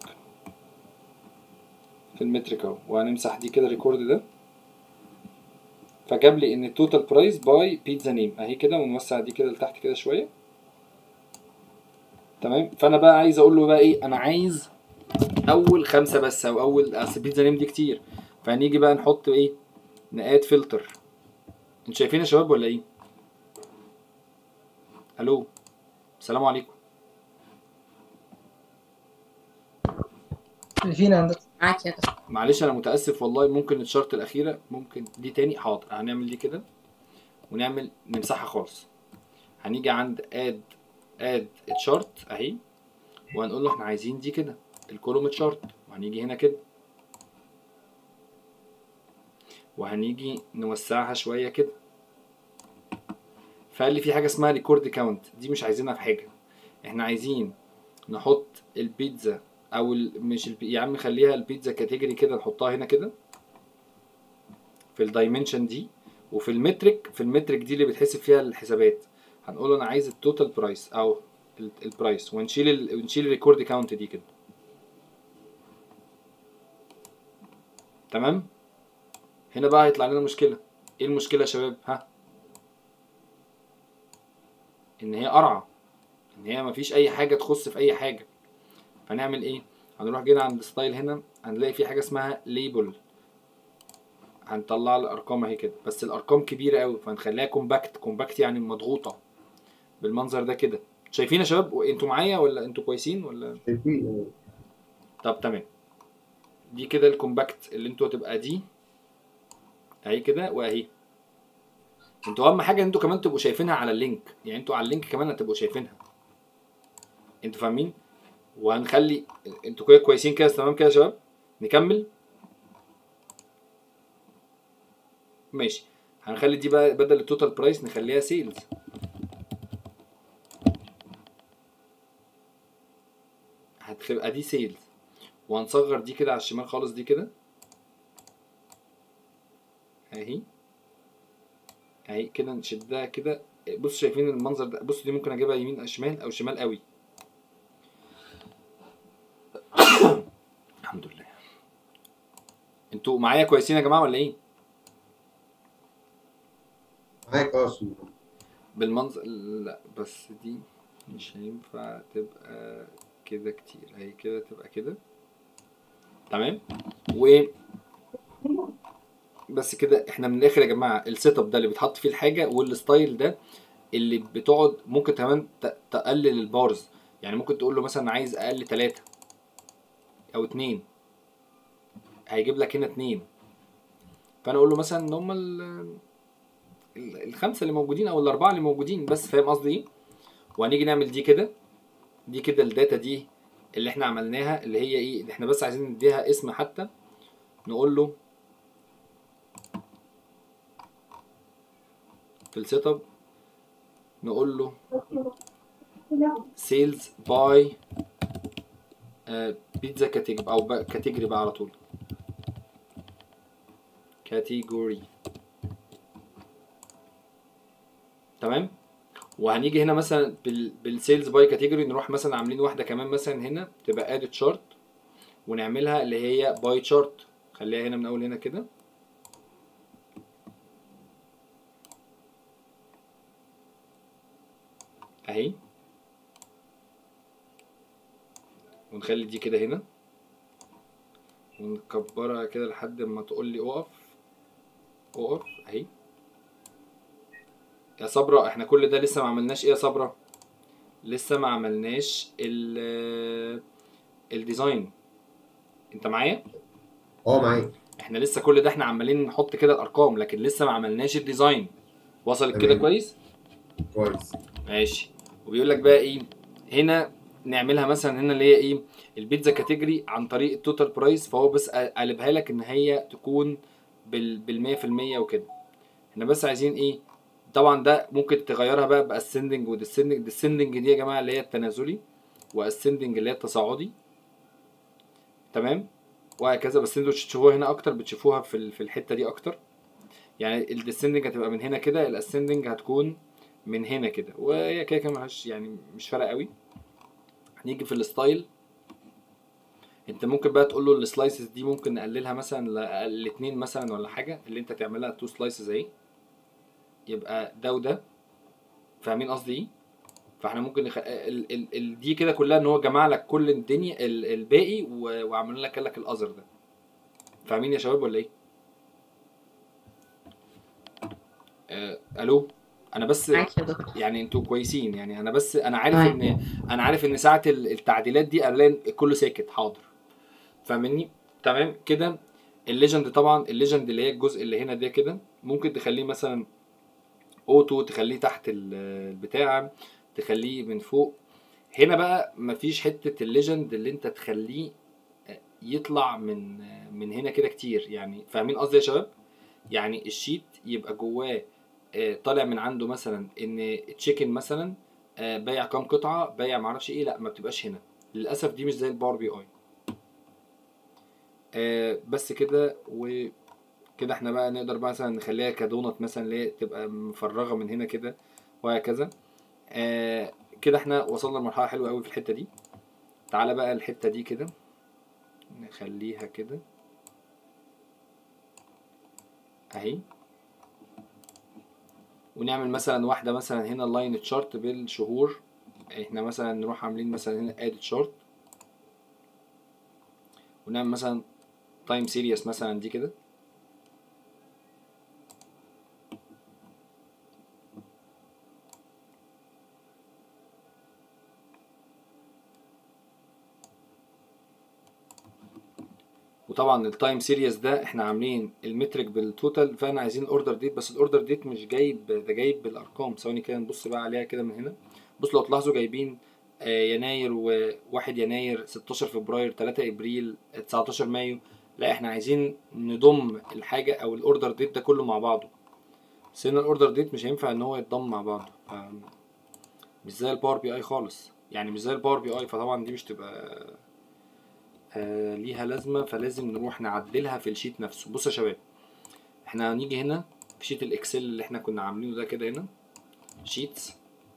في المترك اهو وهنمسح دي كده ريكورد ده فجاب لي ان التوتال برايس باي بيتزا نيم اهي كده ونوسع دي كده لتحت كده شويه تمام فانا بقى عايز اقول له بقى ايه انا عايز اول خمسه بس او اول اصل بيتزا نيم دي كتير فهنيجي بقى نحط ايه نقاد فلتر انتوا شايفين يا شباب ولا ايه الو السلام عليكم شايفين يا هندسه معاك يا دكتور معلش انا متاسف والله ممكن الشرط الاخيره ممكن دي تاني حاضر هنعمل دي كده ونعمل نمسحها خالص هنيجي عند اد اد تشارت اهي وهنقول له احنا عايزين دي كده الكولوم تشارت وهنيجي هنا كده وهنيجي نوسعها شويه كده فقال لي في حاجه اسمها ريكورد كاونت دي مش عايزينها في حاجه احنا عايزين نحط البيتزا او ال- مش البي... يا عم خليها البيتزا كاتيجوري كده نحطها هنا كده في الدايمنشن دي وفي المترك في المترك دي اللي بتحسب فيها الحسابات هنقول له انا عايز التوتال برايس او ال- البرايس ونشيل ال... ونشيل الريكورد كاونت دي كده تمام هنا بقى هيطلع لنا مشكله ايه المشكله يا شباب ها ان هي قرعه ان هي مفيش اي حاجه تخص في اي حاجه هنعمل ايه هنروح جينا عند ستايل هنا هنلاقي في حاجه اسمها ليبل هنطلع الارقام اهي كده بس الارقام كبيره قوي فهنخليها كومباكت كومباكت يعني مضغوطه بالمنظر ده كده شايفين يا شباب انتوا معايا ولا انتوا كويسين ولا شايفين طب تمام دي كده الكومباكت اللي انتوا هتبقى دي اهي كده واهي انتوا اهم حاجه ان انتوا كمان تبقوا شايفينها على اللينك يعني انتوا على اللينك كمان هتبقوا شايفينها انتوا فاهمين وهنخلي انتوا كده كويسين كده تمام كده يا شباب نكمل ماشي هنخلي دي بقى بدل التوتال برايس نخليها سيلز هتبقى دي سيلز وهنصغر دي كده على الشمال خالص دي كده اهي اهي كده نشدها كده بصوا شايفين المنظر ده بصوا دي ممكن اجيبها يمين او شمال او شمال قوي الحمد لله انتوا معايا كويسين يا جماعه ولا ايه معاك اه سوري. بالمنظر لا بس دي مش هينفع تبقى كده كتير هي كده تبقى كده تمام و بس كده احنا من الاخر يا جماعه السيت اب ده اللي بيتحط فيه الحاجه والستايل ده اللي بتقعد ممكن كمان ت- تقلل البارز يعني ممكن تقول له مثلا عايز اقل ثلاثة او اتنين هيجيب لك هنا اتنين فانا اقول له مثلا ان هم ال- ال- الخمسه اللي موجودين او الاربعه اللي موجودين بس فاهم قصدي ايه وهنيجي نعمل دي كده دي كده الداتا دي اللي احنا عملناها اللي هي ايه اللي احنا بس عايزين نديها اسم حتى نقول له في السيت اب نقول له سيلز باي بيتزا كاتيجوري او كاتيجوري بقى على طول كاتيجوري تمام وهنيجي هنا مثلا بال بالسيلز باي كاتيجوري نروح مثلا عاملين واحده كمان مثلا هنا تبقى اد تشارت ونعملها اللي هي باي تشارت خليها هنا من اول هنا كده اهي ونخلي دي كده هنا ونكبرها كده لحد ما تقول لي اقف اقف اهي يا صبرا احنا كل ده لسه ما عملناش ايه يا صبرا لسه ما عملناش ال الديزاين انت معايا اه معاك احنا لسه كل ده احنا عمالين نحط كده الارقام لكن لسه ما عملناش الديزاين وصلت كده تمام. كويس كويس ماشي وبيقول لك بقى ايه هنا نعملها مثلا هنا اللي هي ايه البيتزا كاتيجوري عن طريق التوتال برايس فهو بس قلبها لك ان هي تكون بال بال 100% وكده احنا بس عايزين ايه طبعا ده ممكن تغيرها بقى باسندنج وديسندنج ديسندنج دي يا جماعه اللي هي التنازلي واسندنج اللي هي التصاعدي تمام وهكذا بس انتوا مش تشوفوها هنا اكتر بتشوفوها في ال- في الحته دي اكتر يعني الديسندنج هتبقى من هنا كده الاسندنج هتكون من هنا كده وهي كده كده ملهاش يعني مش فارقه قوي هنيجي في الستايل انت ممكن بقى تقول له السلايسز دي ممكن نقللها مثلا ل- لاتنين مثلا ولا حاجه اللي انت تعملها تو سلايسز اهي يبقى ده وده فاهمين قصدي ايه فاحنا ممكن نخ... ال... ال... ال... دي كده كلها ان هو جمع لك كل الدنيا ال... الباقي و... وعمل لك قال لك الازر ده فاهمين يا شباب ولا ايه آه... الو انا بس معاك يا دكتور يعني انتوا كويسين يعني انا بس انا عارف تمام. ان انا عارف ان ساعه ال- التعديلات دي الاقي كله ساكت حاضر فاهمني تمام كده الليجند طبعا الليجند اللي هي الجزء اللي هنا ده كده ممكن تخليه مثلا اوتو تخليه تحت ال- البتاع تخليه من فوق هنا بقى مفيش حته الليجند اللي انت تخليه يطلع من من هنا كده كتير يعني فاهمين قصدي يا شباب يعني الشيت يبقى جواه آه، طالع من عنده مثلا ان تشيكن مثلا آه، بايع كام قطعه بايع معرفش ايه لا ما بتبقاش هنا للاسف دي مش زي الباور بي اي آه، بس كده وكده احنا بقى نقدر بقى مثلا نخليها كدونت مثلا اللي هي تبقى مفرغه من هنا كده وهكذا آه، كده احنا وصلنا لمرحله حلوه قوي في الحته دي تعالى بقى الحته دي كده نخليها كده اهي ونعمل مثلا واحده مثلا هنا لاين تشارت بالشهور احنا مثلا نروح عاملين مثلا هنا اد تشارت ونعمل مثلا تايم سيريس مثلا دي كده وطبعا التايم سيريس ده احنا عاملين المترك بالتوتال فاحنا عايزين الاوردر ديت بس الاوردر ديت مش جايب ده جايب بالارقام ثواني كده نبص بقى عليها كده من هنا بص لو تلاحظوا جايبين آه، يناير و1 يناير 16 فبراير 3 ابريل 19 مايو لا احنا عايزين نضم الحاجه او الاوردر ديت ده كله مع بعضه بس هنا الاوردر ديت مش هينفع ان هو يتضم مع بعضه ف- مش زي الباور بي اي خالص يعني مش زي الباور بي اي فطبعا دي مش تبقى آه ليها لازمه فلازم نروح نعدلها في الشيت نفسه بص يا شباب احنا هنيجي هنا في شيت الاكسل اللي احنا كنا عاملينه ده كده هنا شيتس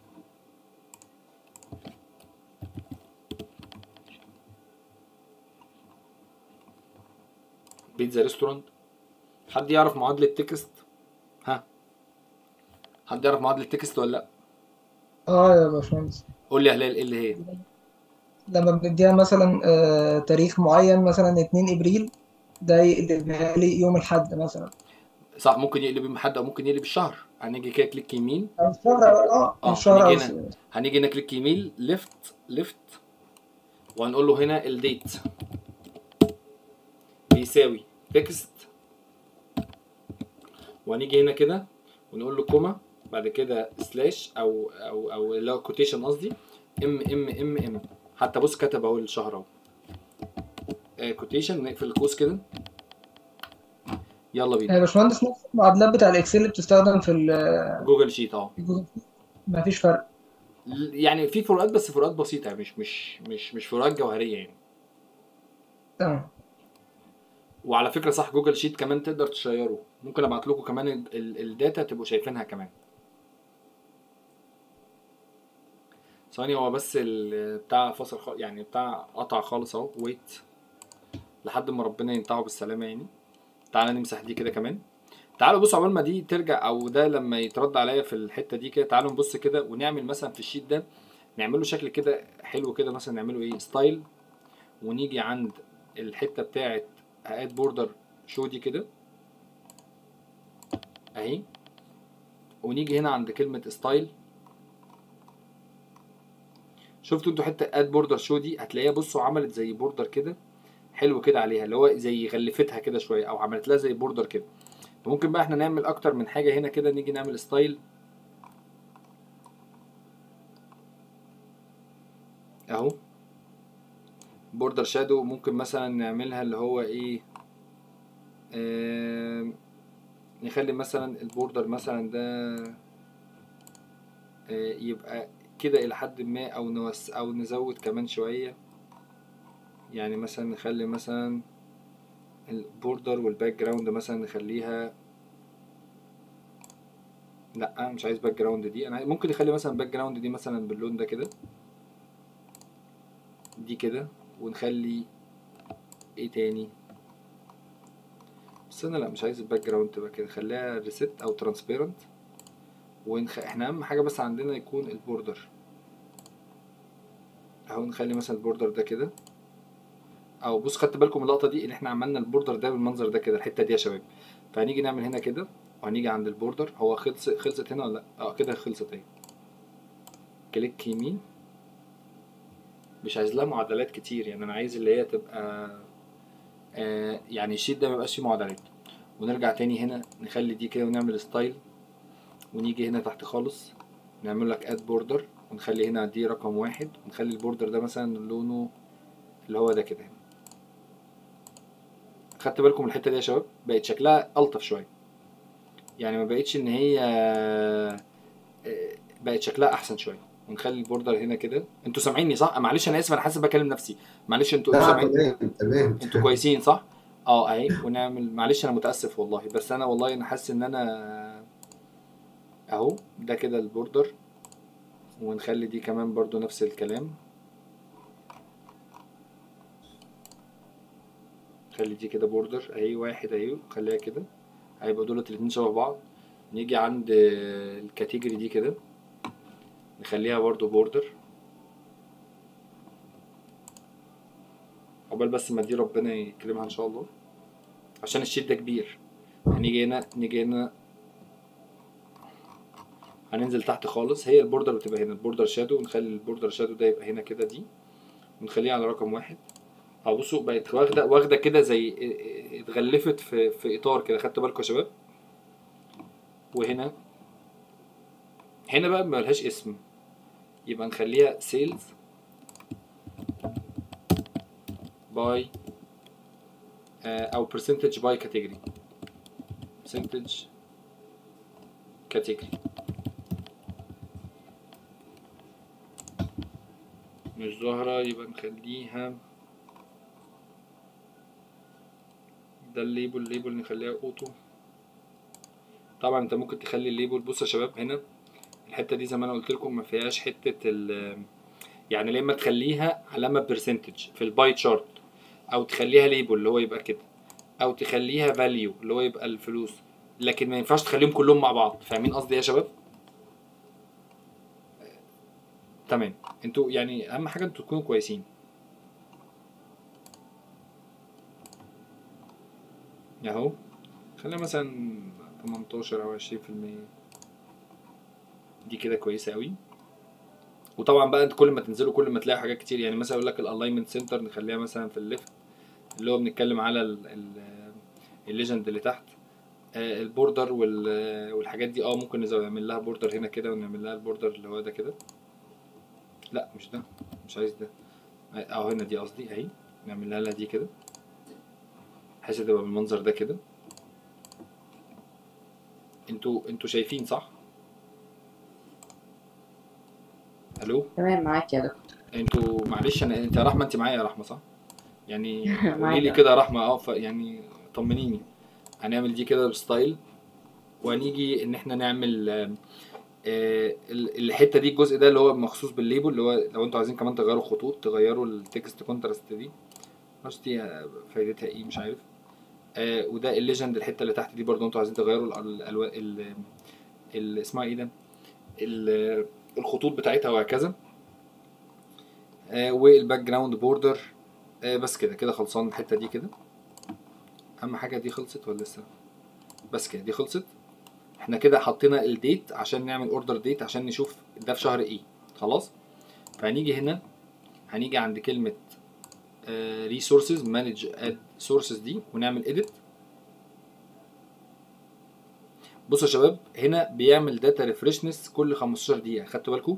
بيتزا ريستورانت حد يعرف معادله تكست ها حد يعرف معادله تكست ولا لا اه يا باشمهندس قول لي يا هلال ايه اللي هي لما بنديها مثلا آه تاريخ معين مثلا 2 ابريل ده يقلبها لي يوم الاحد مثلا صح ممكن يقلب يوم حد او ممكن يقلب الشهر هنيجي كده كليك يمين او الشهر اه اه الشهر او هنيجي هنا هنيجي هنا كليك يمين ليفت ليفت وهنقول له هنا الديت بتساوي تكست وهنيجي هنا كده ونقول له كوما بعد كده سلاش او او او اللي هو كوتيشن قصدي ام ام ام ام حتى بص كتب اهو الشهر اهو كوتيشن نقفل القوس كده يلا بينا يا باشمهندس نفس المعادلات بتاع الاكسل اللي بتستخدم في ال- جوجل شيت اه في جوجل ما فيش فرق يعني في فروقات بس فروقات بسيطه مش مش مش مش فروقات جوهريه يعني تمام وعلى فكره صح جوجل شيت كمان تقدر تشيره ممكن ابعت لكم كمان ال- ال- الداتا تبقوا شايفينها كمان ثواني هو بس ال- بتاع فاصل خالص يعني بتاع قطع خالص اهو ويت لحد ما ربنا ينتهوا بالسلامه يعني تعالى نمسح دي كده كمان تعالوا بصوا عقبال ما دي ترجع او ده لما يترد عليا في الحته دي كده تعالوا نبص كده ونعمل مثلا في الشيت ده نعمله شكل كده حلو كده مثلا نعمله ايه ستايل ونيجي عند الحته بتاعه اد بوردر شو دي كده اهي ونيجي هنا عند كلمه ستايل شفتوا انتوا حته اد بوردر شو دي هتلاقيها بصوا عملت زي بوردر كده حلو كده عليها اللي هو زي غلفتها كده شويه او عملت لها زي بوردر كده ممكن بقى احنا نعمل اكتر من حاجه هنا كده نيجي نعمل ستايل اهو بوردر شادو ممكن مثلا نعملها اللي هو ايه آه نخلي مثلا البوردر مثلا ده آه يبقى كده الى حد ما او نوس او نزود كمان شويه يعني مثلا نخلي مثلا البوردر والباك جراوند مثلا نخليها لا مش عايز باك جراوند دي انا ممكن نخلي مثلا باك جراوند دي مثلا باللون ده كده دي كده ونخلي ايه تاني بس انا لا مش عايز الباك جراوند تبقى كده خليها ريست او ترانسبيرنت ونخ... احنا اهم حاجه بس عندنا يكون البوردر اهو نخلي مثلا البوردر ده كده او بص خدت بالكم من اللقطه دي ان احنا عملنا البوردر ده بالمنظر ده كده الحته دي يا شباب فهنيجي نعمل هنا كده وهنيجي عند البوردر هو خلص خلصت هنا ولا لا اه كده خلصت اهي كليك يمين مش عايز لها معادلات كتير يعني انا عايز اللي هي تبقى آه يعني الشيت ده ميبقاش فيه معادلات ونرجع تاني هنا نخلي دي كده ونعمل ستايل ونيجي هنا تحت خالص نعمل لك اد بوردر ونخلي هنا دي رقم واحد ونخلي البوردر ده مثلا لونه اللي هو ده كده هنا خدت بالكم من الحته دي يا شباب بقت شكلها الطف شويه يعني ما بقتش ان هي آه، بقت شكلها احسن شويه ونخلي البوردر هنا كده انتوا سامعيني صح معلش انا اسف انا حاسس بكلم نفسي معلش انتوا لا سامعين تمام تمام انتوا كويسين صح اه اهي ونعمل معلش انا متاسف والله بس انا والله انا حاسس ان انا اهو ده كده البوردر ونخلي دي كمان برضو نفس الكلام خلي دي كده بوردر اهي واحد اهي خليها كده هيبقى دولت الاتنين شبه بعض نيجي عند آه، الكاتيجوري دي كده نخليها برضو بوردر عقبال بس ما دي ربنا يكرمها ان شاء الله عشان الشيت ده كبير هنيجي هنا نيجي هنا هننزل تحت خالص هي البوردر بتبقى هنا البوردر شادو ونخلي البوردر شادو ده يبقى هنا كده دي ونخليها على رقم واحد اه بصوا بقت واخده واخده كده زي اتغلفت في في اطار كده خدتوا بالكم يا شباب وهنا هنا بقى ملهاش اسم يبقى نخليها سيلز باي او percentage باي كاتيجوري percentage كاتيجوري مش ظاهرة يبقى نخليها ده الليبل الليبل نخليها اوتو طبعا انت ممكن تخلي الليبل بص يا شباب هنا الحته دي زي ما انا قلت لكم ما فيهاش حته ال يعني لما تخليها علامه برسنتج في الباي تشارت او تخليها ليبل اللي هو يبقى كده او تخليها فاليو اللي هو يبقى الفلوس لكن ما ينفعش تخليهم كلهم مع بعض فاهمين قصدي إيه يا شباب تمام انتوا يعني اهم حاجه انتوا تكونوا كويسين اهو خلينا مثلا 18 او 20% دي كده كويسه قوي وطبعا بقى انت كل ما تنزلوا كل ما تلاقي حاجات كتير يعني مثلا يقول لك الالاينمنت سنتر نخليها مثلا في الليفت اللي هو بنتكلم على ال- ال- الليجند اللي تحت آه، البوردر وال- والحاجات دي اه ممكن نزود نعمل لها بوردر هنا كده ونعمل لها البوردر اللي هو ده كده لا مش ده مش عايز ده اه هنا دي قصدي اهي نعمل لها دي كده بحيث تبقى بالمنظر ده كده انتوا انتوا شايفين صح الو تمام معاك يا دكتور انتوا معلش انا انت يا رحمه انت معايا يا رحمه صح يعني قولي لي معاك. كده يا رحمه اه ف- يعني طمنيني هنعمل دي كده بستايل وهنيجي ان احنا نعمل آه، آه، ال- الحته دي الجزء ده اللي هو مخصوص بالليبل اللي هو لو انتوا عايزين كمان تغيروا خطوط تغيروا التكست كونتراست دي معرفش دي آه، فايدتها ايه مش عارف آه وده الليجند الحته اللي تحت دي برضو انتوا عايزين تغيروا الالوان ال ال- اسمها ايه ده ال- الخطوط بتاعتها وهكذا آه والباك جراوند بوردر آه بس كده كده خلصان الحته دي كده اهم حاجه دي خلصت ولا لسه بس كده دي خلصت احنا كده حطينا الديت عشان نعمل اوردر ديت عشان نشوف ده في شهر ايه خلاص فهنيجي هنا هنيجي عند كلمه ريسورسز مانج اد سورسز دي ونعمل اديت بصوا يا شباب هنا بيعمل داتا ريفرشنس كل 15 دقيقه خدتوا بالكم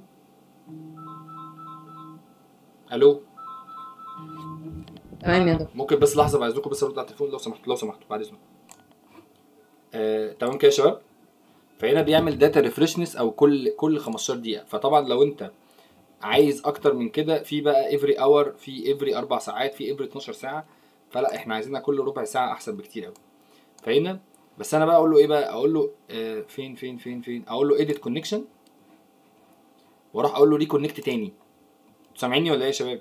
الو تمام يا دكتور ممكن بس لحظه بعد اذنكم بس ارد على التليفون لو سمحتوا لو سمحتوا بعد اذنكم آه، تمام كده يا شباب فهنا بيعمل داتا ريفرشنس او كل كل 15 دقيقه فطبعا لو انت عايز اكتر من كده في بقى افري اور في افري اربع ساعات في افري 12 ساعه فلا احنا عايزينها كل ربع ساعه احسن بكتير قوي فهنا بس انا بقى اقول له ايه بقى اقول له آه فين فين فين فين اقول له اديت كونكشن واروح اقول له ريكونكت تاني انتوا سامعيني ولا ايه يا شباب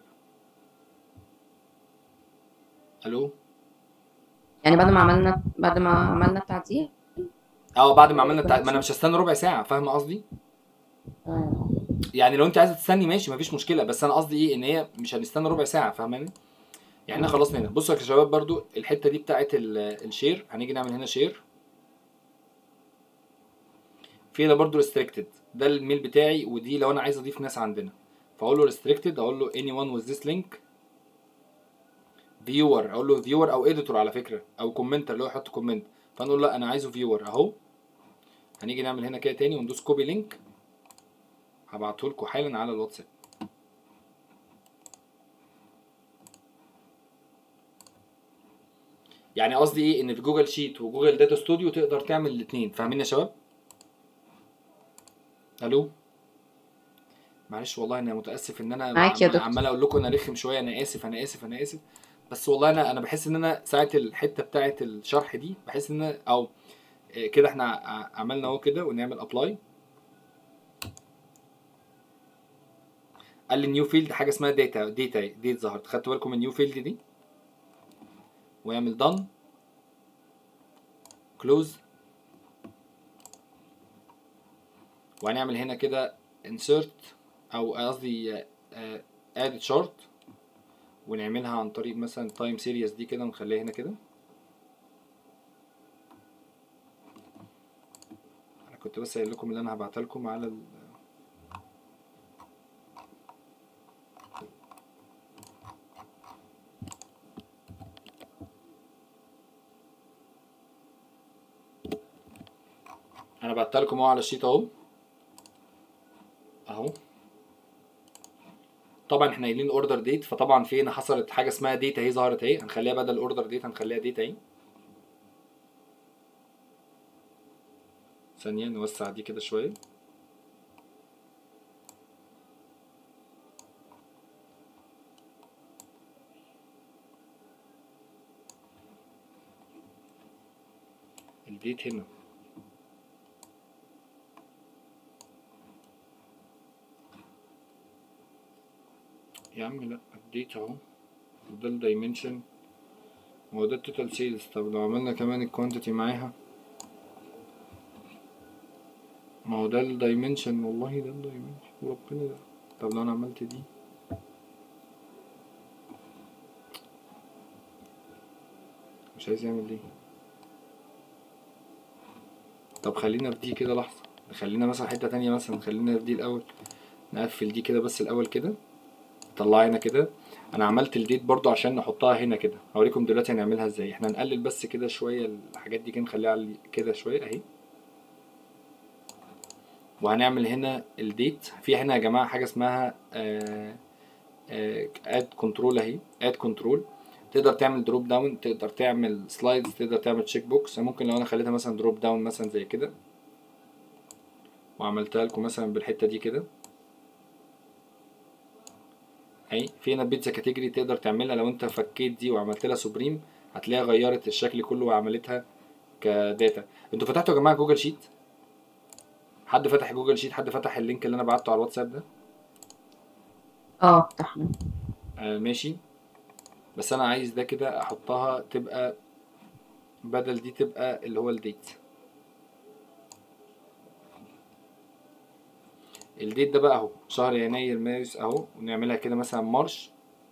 الو يعني بعد ما عملنا بعد ما عملنا التعديل اه بعد ما عملنا التع... ما انا مش هستنى ربع ساعه فاهمه قصدي تمام. يعني لو انت عايزه تستني ماشي مفيش مشكله بس انا قصدي ايه ان هي مش هنستنى ربع ساعه فاهماني يعني احنا خلصنا هنا بصوا يا شباب برضو الحته دي بتاعت ال- الشير هنيجي نعمل هنا شير في هنا برضو ريستريكتد ده الميل بتاعي ودي لو انا عايز اضيف ناس عندنا فاقول له ريستريكتد اقول له anyone with this link فيور اقول له فيور او اديتور على فكره او كومنتر اللي هو يحط كومنت فنقول لا انا عايزه فيور اهو هنيجي نعمل هنا كده تاني وندوس كوبي لينك هبعته لكم حالا على الواتساب يعني قصدي ايه ان في جوجل شيت وجوجل داتا ستوديو تقدر تعمل الاثنين فاهمين يا شباب الو معلش والله انا متاسف ان انا معاك يا عم- دكتور. عمال اقول لكم انا رخم شويه انا اسف انا اسف انا اسف بس والله انا انا بحس ان انا ساعه الحته بتاعه الشرح دي بحس ان أنا او إيه كده احنا ع- عملنا اهو كده ونعمل ابلاي قال لي نيو فيلد حاجه اسمها داتا داتا ديت ظهرت خدتوا بالكم من نيو فيلد دي ويعمل دان كلوز وهنعمل هنا كده insert او قصدي اد شارت ونعملها عن طريق مثلا تايم سيريز دي كده ونخليها هنا كده انا كنت بس قايل لكم اللي انا هبعتها لكم على ال... انا بعتها لكم اهو على الشيت اهو اهو طبعا احنا قايلين اوردر ديت فطبعا في هنا حصلت حاجه اسمها ديت اهي ظهرت اهي هنخليها بدل اوردر ديت هنخليها ديت اهي ثانيه نوسع دي كده شويه الديت هنا يا عم لا الديت اهو وده الدايمنشن هو ده التوتال سيلز طب لو عملنا كمان الكوانتيتي معاها ما هو ده الدايمنشن والله ده الدايمنشن وربنا ده طب لو انا عملت دي مش عايز يعمل دي طب خلينا في دي كده لحظة خلينا مثلا حتة تانية مثلا خلينا في دي الأول نقفل دي كده بس الأول كده طلعها هنا كده انا عملت الديت برضو عشان نحطها هنا كده هوريكم دلوقتي هنعملها ازاي احنا هنقلل بس كده شويه الحاجات دي كده نخليها على- كده شويه اهي وهنعمل هنا الديت في هنا يا جماعه حاجه اسمها اد كنترول اهي اد كنترول تقدر تعمل دروب داون تقدر تعمل سلايدز تقدر تعمل تشيك بوكس ممكن لو انا خليتها مثلا دروب داون مثلا زي كده وعملتها لكم مثلا بالحته دي كده اهي في هنا بيتزا كاتيجوري تقدر تعملها لو انت فكيت دي وعملت لها سوبريم هتلاقيها غيرت الشكل كله وعملتها كداتا انتوا فتحتوا يا جماعه جوجل شيت حد فتح جوجل شيت حد فتح اللينك اللي انا بعته على الواتساب ده اه فتحنا آه ماشي بس انا عايز ده كده احطها تبقى بدل دي تبقى اللي هو الديت الديت ده بقى اهو شهر يناير مارس اهو ونعملها كده مثلا مارش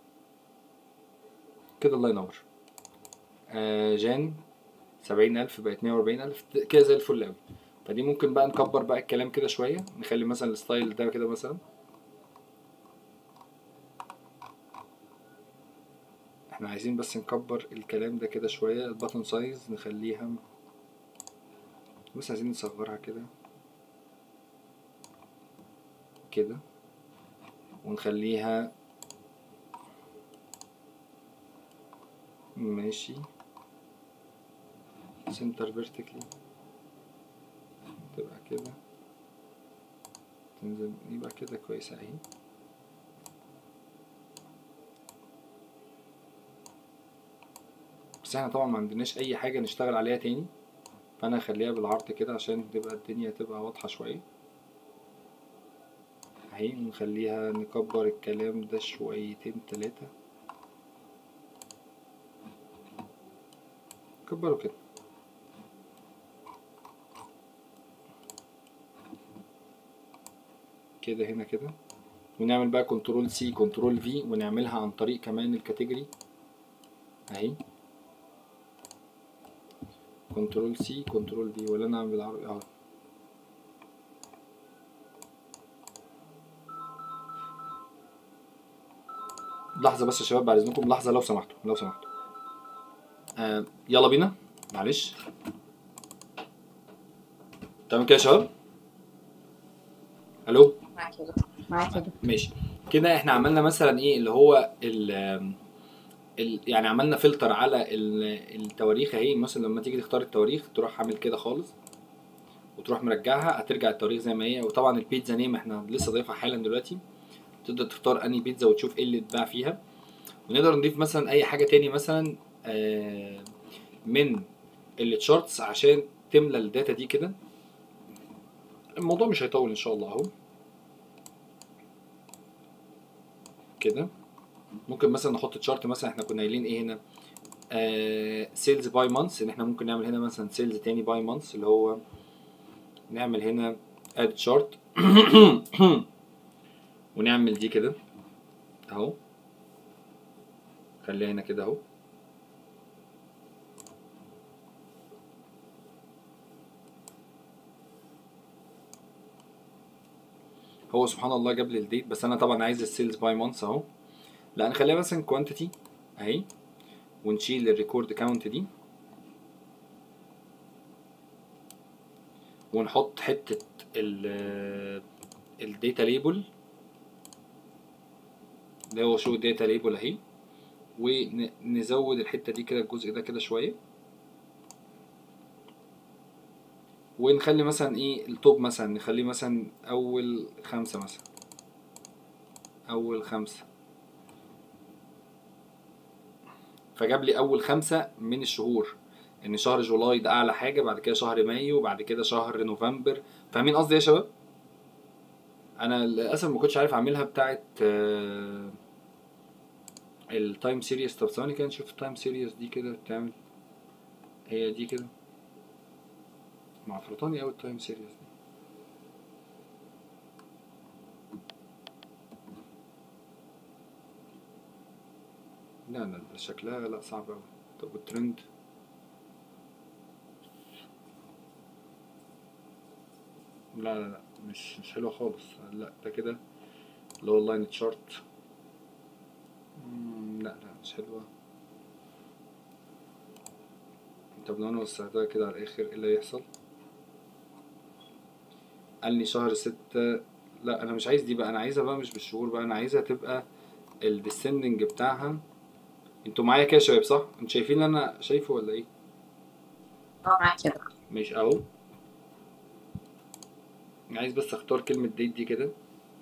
كده الله ينور آه جان سبعين ألف بقت مية وأربعين ألف كده زي الفل أوي فدي ممكن بقى نكبر بقى الكلام كده شوية نخلي مثلا الستايل ده كده مثلا احنا عايزين بس نكبر الكلام ده كده شوية الباتن سايز نخليها بس عايزين نصغرها كده كده ونخليها ماشي سنتر فيرتيكلي تبقى كده تنزل يبقى كده كويسة اهي بس احنا طبعا ما عندناش اي حاجة نشتغل عليها تاني فانا هخليها بالعرض كده عشان تبقى الدنيا تبقى واضحة شوية اهي نخليها نكبر الكلام ده شويتين تلاتة كبره كده كده هنا كده ونعمل بقى كنترول سي كنترول في ونعملها عن طريق كمان الكاتيجوري اهي كنترول سي كنترول في ولا انا بالعربي اهو لحظة بس يا شباب بعد اذنكم لحظة لو سمحتوا لو سمحتوا آه يلا بينا معلش تمام كده يا شباب الو معاك يا دكتور معاك يا دكتور ماشي كده احنا عملنا مثلا ايه اللي هو ال ال يعني عملنا فلتر على ال- التواريخ اهي مثلا لما تيجي تختار التواريخ تروح عامل كده خالص وتروح مرجعها هترجع التواريخ زي ما هي وطبعا البيتزا نيم احنا لسه ضايفها حالا دلوقتي تقدر تختار انهي بيتزا وتشوف ايه اللي اتباع فيها ونقدر نضيف مثلا اي حاجه تاني مثلا آه، من التشارتس عشان تملى الداتا دي كده الموضوع مش هيطول ان شاء الله اهو كده ممكن مثلا نحط تشارت مثلا احنا كنا قايلين ايه هنا سيلز باي مانثs ان احنا ممكن نعمل هنا مثلا سيلز تاني باي مانثs اللي هو نعمل هنا اد تشارت ونعمل دي كده اهو خليها هنا كده اهو هو سبحان الله جاب لي الديت بس انا طبعا عايز السيلز باي مانثs اهو لا نخليها مثلا كوانتيتي اهي ونشيل الريكورد كاونت دي ونحط حتة ال الداتا ليبل ده هو شو داتا ليبل اهي ونزود الحتة دي كده الجزء ده كده شوية ونخلي مثلا ايه التوب مثلا نخليه مثلا اول خمسة مثلا اول خمسة فجاب لي اول خمسة من الشهور ان شهر جولاي ده اعلى حاجة بعد كده شهر مايو بعد كده شهر نوفمبر فاهمين قصدي إيه يا شباب انا للاسف ما كنتش عارف اعملها بتاعت آه، التايم سيريس طب ثواني كده نشوف التايم سيريس دي كده بتعمل هي دي كده معفرطاني قوي التايم سيريس دي لا لا ده شكلها لا صعب قوي طب والترند لا لا لا مش مش حلوة خالص لا ده كده اللي هو اللاين تشارت مم، لا لا مش حلوة طب لو انا وسعتها كده على الاخر ايه اللي هيحصل قال لي شهر ستة لا انا مش عايز دي بقى انا عايزها بقى مش بالشهور بقى انا عايزها تبقى الديسندنج بتاعها انتوا معايا كده يا شباب صح انتوا شايفين اللي انا شايفه ولا ايه اه معاك كده مش اهو عايز بس اختار كلمة ديت دي كده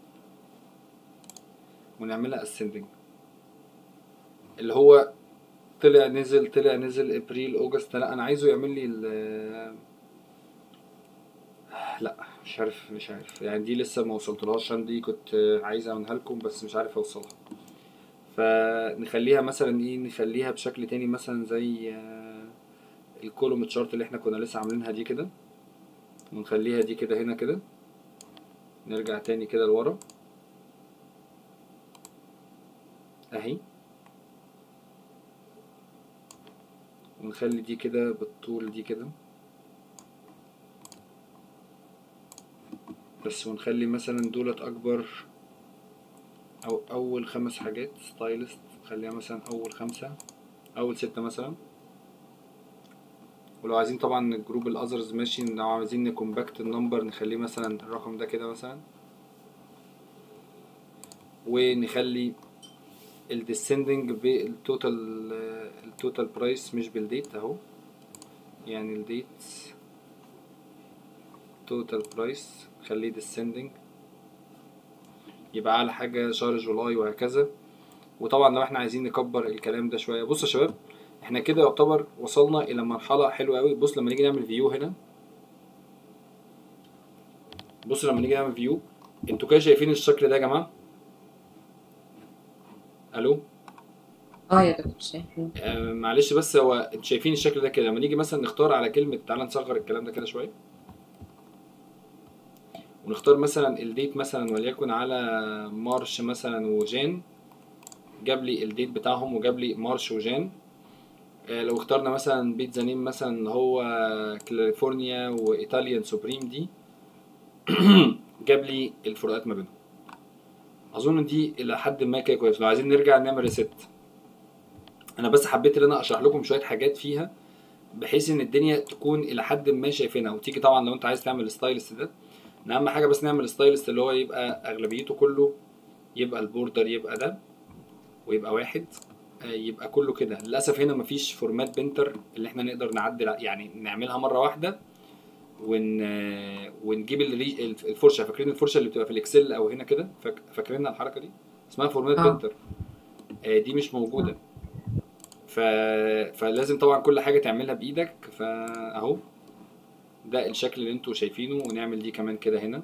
ونعملها ascending اللي هو طلع نزل طلع نزل ابريل اوجست لا انا عايزه يعمل لي ال لا مش عارف مش عارف يعني دي لسه ما وصلتلهاش عشان دي كنت عايز اعملها لكم بس مش عارف اوصلها فنخليها مثلا ايه نخليها بشكل تاني مثلا زي آه، الكولوم تشارت اللي احنا كنا لسه عاملينها دي كده ونخليها دي كده هنا كده نرجع تاني كده لورا اهي ونخلي دي كده بالطول دي كده بس ونخلي مثلا دولت اكبر او اول خمس حاجات ستايلست خليها مثلا اول خمسة اول ستة مثلا ولو عايزين طبعا الجروب الاذرز ماشي لو عايزين نكومباكت النمبر نخليه مثلا الرقم ده كده مثلا ونخلي الديسندنج بالتوتال التوتال برايس مش بالديت اهو يعني الديت توتال برايس خليه ديسندنج يبقى اعلى حاجه شهر جولاي وهكذا وطبعا لو احنا عايزين نكبر الكلام ده شويه بصوا يا شباب احنا كده يعتبر وصلنا الى مرحله حلوه قوي بص لما نيجي نعمل فيو هنا بص لما نيجي نعمل فيو انتوا كده شايفين الشكل ده يا جماعه الو اه يا دكتور شايفين آه معلش بس هو انتوا شايفين الشكل ده كده لما نيجي مثلا نختار على كلمه تعالى نصغر الكلام ده كده شويه ونختار مثلا الديت مثلا وليكن على مارش مثلا وجان جاب لي الديت بتاعهم وجاب لي مارش وجان آه، لو اخترنا مثلا بيتزا نيم مثلا اللي هو كاليفورنيا وايطاليان سوبريم دي جاب لي الفروقات ما بينهم اظن دي الى حد ما كده كويس لو عايزين نرجع نعمل ريست انا بس حبيت ان انا اشرح لكم شويه حاجات فيها بحيث ان الدنيا تكون الى حد ما شايفينها وتيجي طبعا لو انت عايز تعمل ستايلست ده إن اهم حاجه بس نعمل ستايلست اللي هو يبقى اغلبيته كله يبقى البوردر يبقى ده ويبقى واحد آه، يبقى كله كده للاسف هنا مفيش فورمات بنتر اللي احنا نقدر نعدل ع- يعني نعملها مره واحده ون آه، ونجيب الري- الف- الفرشه فاكرين الفرشه اللي بتبقى في الاكسل او هنا كده فاك- فاكرين الحركه دي اسمها فورمات آه. بنتر آه، دي مش موجوده ف... فلازم طبعا كل حاجه تعملها بايدك فاهو ده الشكل اللي انتوا شايفينه ونعمل دي كمان كده هنا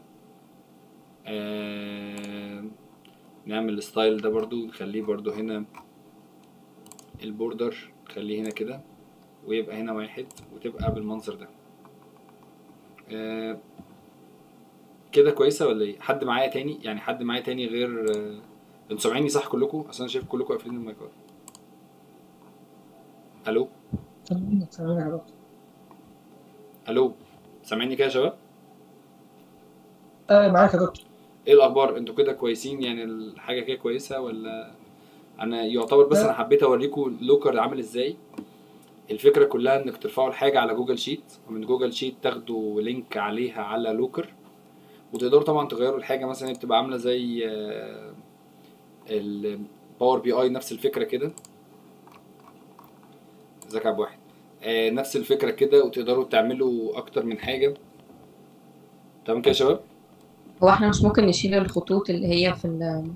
آه... نعمل الستايل ده برضو نخليه برضو هنا البوردر نخليه هنا كده ويبقى هنا واحد وتبقى بالمنظر ده آه... كده كويسه ولا ايه حد معايا تاني يعني حد معايا تاني غير آه... انتوا سامعيني صح كلكم اصل انا شايف كلكم قافلين المايكات الو تمام تمام يا دكتور الو سامعيني كده يا شباب اه معاك يا دكتور ايه الاخبار انتوا كده كويسين يعني الحاجه كده كويسه ولا انا يعتبر بس لا. انا حبيت اوريكم لوكر عامل ازاي الفكره كلها انك ترفعوا الحاجه على جوجل شيت ومن جوجل شيت تاخدوا لينك عليها على لوكر وتقدروا طبعا تغيروا الحاجه مثلا هي بتبقى عامله زي الباور بي اي نفس الفكره كده ازيك يا ابو واحد آه، نفس الفكره كده وتقدروا تعملوا اكتر من حاجه تمام كده يا شباب هو احنا مش ممكن نشيل الخطوط اللي هي في ال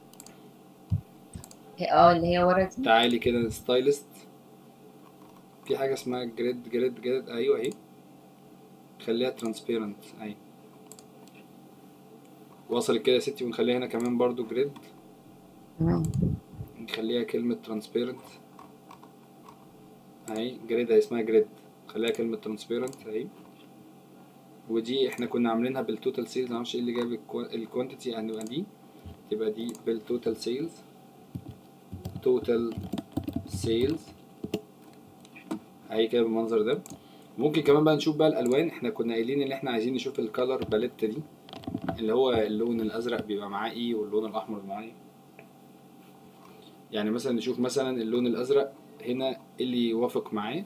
هي- اه اللي هي ورا دي تعالي كده ستايلست في حاجة اسمها جريد جريد جريد أيوة أهي خليها ترانسبيرنت أهي وصلت كده يا ستي ونخليها هنا كمان برضو جريد تمام نخليها كلمة ترانسبيرنت أهي جريد أهي اسمها جريد خليها كلمة ترانسبيرنت أهي ودي احنا كنا عاملينها بالتوتال سيلز معرفش ايه اللي جاب الكوانتيتي هنبقى دي تبقى دي بالتوتال سيلز توتال سيلز اهي كده بالمنظر ده ممكن كمان بقى نشوف بقى الالوان احنا كنا قايلين ان احنا عايزين نشوف الكالر باليت دي اللي هو اللون الازرق بيبقى معاه ايه واللون الاحمر معاه ايه يعني مثلا نشوف مثلا اللون الازرق هنا إيه اللي يوافق معاه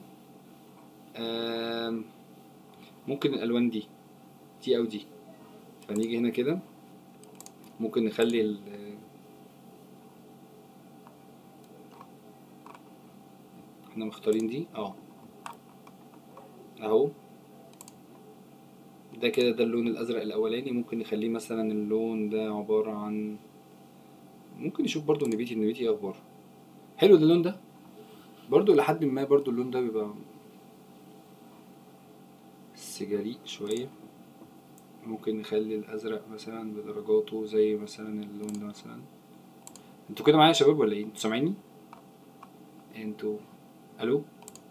آم، ممكن الالوان دي دي او دي فنيجي هنا كده ممكن نخلي ال احنا مختارين دي اه اهو ده كده ده اللون الازرق الاولاني ممكن نخليه مثلا اللون ده عبارة عن ممكن نشوف برضو النبيتي النبيتي ايه اخباره حلو ده اللون ده برضو لحد ما برضو اللون ده بيبقى سجاري شوية ممكن نخلي الازرق مثلا بدرجاته زي مثلا اللون ده مثلا انتوا كده معايا يا شباب ولا ايه انتوا سامعيني انتوا الو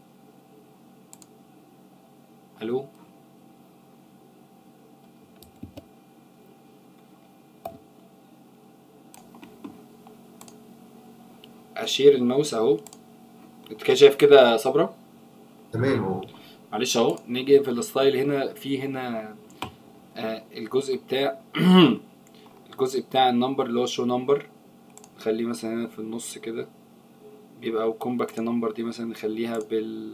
الو اشير الماوس اهو انت كده شايف كده يا صبرا تمام اهو معلش اهو نيجي في الستايل هنا في هنا آه الجزء بتاع الجزء بتاع النمبر اللي هو شو نمبر نخليه مثلا هنا في النص كده بيبقى كومباكت نمبر دي مثلا نخليها بال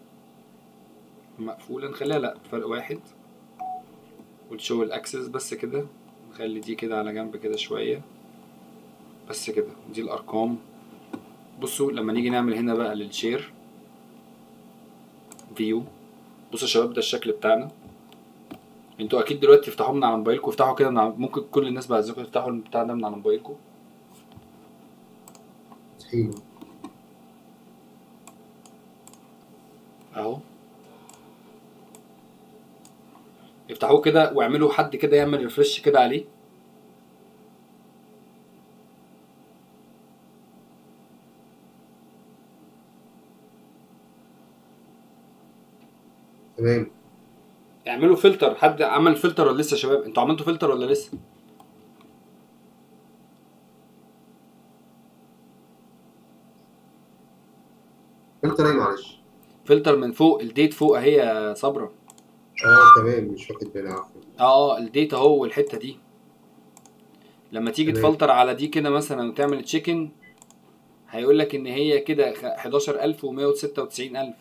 مقفولة نخليها لا فرق واحد والشو الاكسس بس كده نخلي دي كده على جنب كده شوية بس كده دي الارقام بصوا لما نيجي نعمل هنا بقى للشير فيو بصوا يا شباب ده الشكل بتاعنا انتوا اكيد دلوقتي تفتحوه من على موبايلكم افتحوا كده من على... ممكن كل الناس بعزكم تفتحوا البتاع ده من على موبايلكم حلو اهو افتحوه كده واعملوا حد كده يعمل ريفرش كده عليه تمام اعملوا فلتر حد عمل فلتر ولا لسه يا شباب انتوا عملتوا فلتر ولا لسه فلتر ايه معلش فلتر من فوق الديت فوق اهي يا صبرا اه تمام مش واخد بالي عفوا اه اه الديت اهو والحته دي لما تيجي تمام. تفلتر على دي كده مثلا وتعمل تشيكن هيقول لك ان هي كده خ- 11196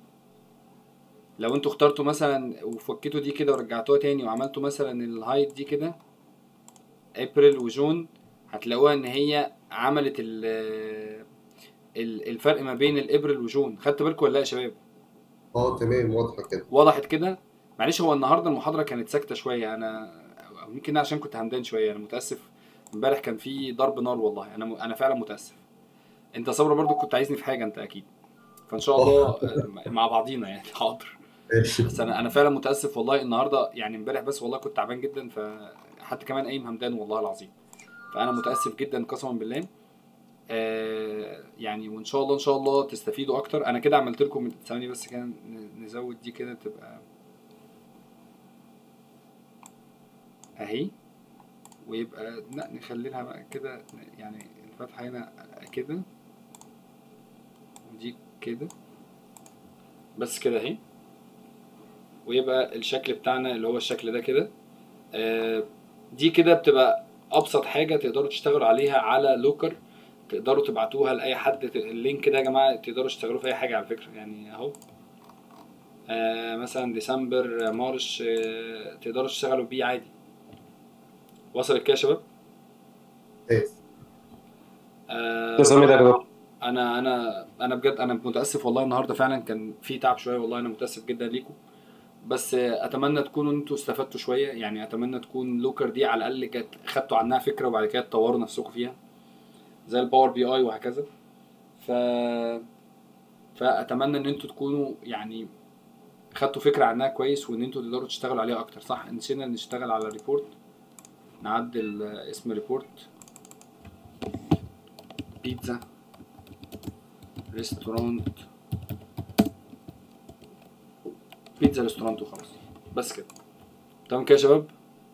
لو انتوا اخترتوا مثلا وفكيتوا دي كده ورجعتوها تاني وعملتوا مثلا الهايت دي كده ابريل وجون هتلاقوها ان هي عملت ال ال- الفرق ما بين الابريل وجون خدتوا بالكم ولا لا يا شباب اه تمام واضحه كده وضحت كده معلش هو النهارده المحاضره كانت ساكته شويه انا أو يمكن عشان كنت همدان شويه انا متاسف امبارح كان في ضرب نار والله انا م... انا فعلا متاسف انت صبرا برضو كنت عايزني في حاجه انت اكيد فان شاء الله آه، مع بعضينا يعني حاضر ماشي بس انا انا فعلا متاسف والله النهارده يعني امبارح بس والله كنت تعبان جدا فحتى كمان قايم همدان والله العظيم فانا متاسف جدا قسما بالله آه يعني وان شاء الله ان شاء الله تستفيدوا اكتر انا كده عملت لكم ثواني بس كده ن- نزود دي كده تبقى اهي ويبقى لا نخلي لها بقى كده يعني الفتحه هنا كده ودي كده بس كده اهي ويبقى الشكل بتاعنا اللي هو الشكل ده كده آه، دي كده بتبقى ابسط حاجه تقدروا تشتغلوا عليها على لوكر تقدروا تبعتوها لاي حد ت- اللينك ده يا جماعه تقدروا تشتغلوا في اي حاجه على فكره يعني اهو آه مثلا ديسمبر آه، مارش آه تقدروا تشتغلوا بيه عادي وصلت كده يا شباب ممتاز آه تسلم يا دكتور انا انا انا بجد انا متاسف والله النهارده فعلا كان في تعب شويه والله انا متاسف جدا ليكم بس آه، اتمنى تكونوا انتوا استفدتوا شويه يعني اتمنى تكون لوكر دي على الاقل كانت خدتوا عنها فكره وبعد كده تطوروا نفسكم فيها زي الباور بي اي وهكذا ف فاتمنى ان انتوا تكونوا يعني خدتوا فكره عنها كويس وان انتوا تقدروا تشتغلوا عليها اكتر صح نسينا نشتغل على ريبورت نعدل آه، اسم ريبورت بيتزا ريستورانت بيتزا ريستورانت وخلاص بس كده تمام كده يا شباب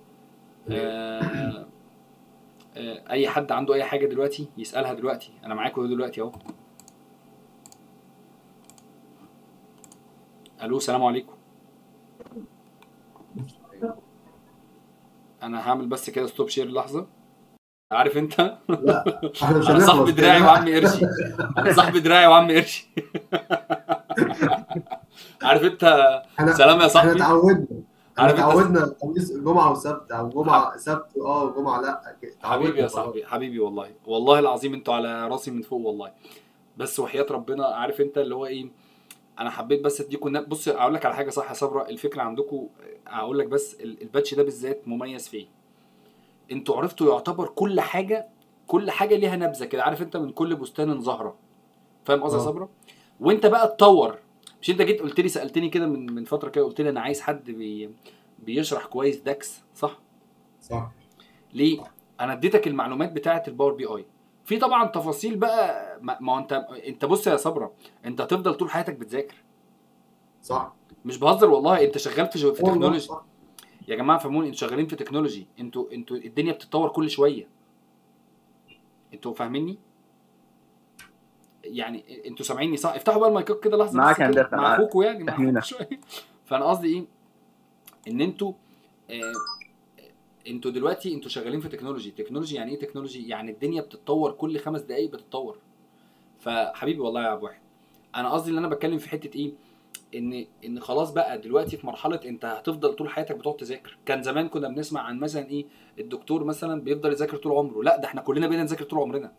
آه آه اي حد عنده اي حاجه دلوقتي يسالها دلوقتي انا معاكم دلوقتي اهو الو السلام عليكم انا هعمل بس كده ستوب شير لحظه عارف انت لا احنا مش انا صاحب هنخلص دراعي كده. وعم قرشي انا صاحب دراعي وعم قرشي عارف انت احنا سلام يا احنا صاحبي اتعودنا احنا عارف انت- اتعودنا خميس جمعه وسبت او جمعه سبت اه وجمعه لا اتعودنا حبيبي يا خلاص. صاحبي حبيبي والله والله العظيم انتوا على راسي من فوق والله بس وحياة ربنا عارف انت اللي هو ايه انا حبيت بس اديكم نا- بص اقول لك على حاجه صح يا صبرا الفكره عندكم هقول لك بس ال- الباتش ده بالذات مميز فيه انتوا عرفتوا يعتبر كل حاجه كل حاجه ليها نبذه كده عارف انت من كل بستان زهره فاهم قصدي يا اه. صبرا وانت بقى تطور مش انت جيت قلت لي سالتني كده من من فتره كده قلت لي انا عايز حد بي بيشرح كويس داكس صح صح ليه؟ انا اديتك المعلومات بتاعه الباور بي اي في طبعا تفاصيل بقى ما ما هو انت انت بص يا صبرا انت هتفضل طول حياتك بتذاكر صح مش بهزر والله انت شغال في في والله تكنولوجي صح. يا جماعه فهموني انتوا شغالين في تكنولوجي انتوا انتوا الدنيا بتتطور كل شويه انتوا فاهميني يعني انتوا سامعيني صح افتحوا بقى المايكات كده لحظه معاك بس كده. هندسة، مع معاك. اخوكوا يعني مع تحمينا. أخوكوا شويه فانا قصدي ايه ان انتوا آه انتوا دلوقتي انتوا شغالين في تكنولوجي تكنولوجي يعني ايه تكنولوجي يعني الدنيا بتتطور كل خمس دقايق بتتطور فحبيبي والله يا ابو واحد انا قصدي اللي انا بتكلم في حته ايه ان ان خلاص بقى دلوقتي في مرحله انت هتفضل طول حياتك بتقعد تذاكر كان زمان كنا بنسمع عن مثلا ايه الدكتور مثلا بيفضل يذاكر طول عمره لا ده احنا كلنا بقينا نذاكر طول عمرنا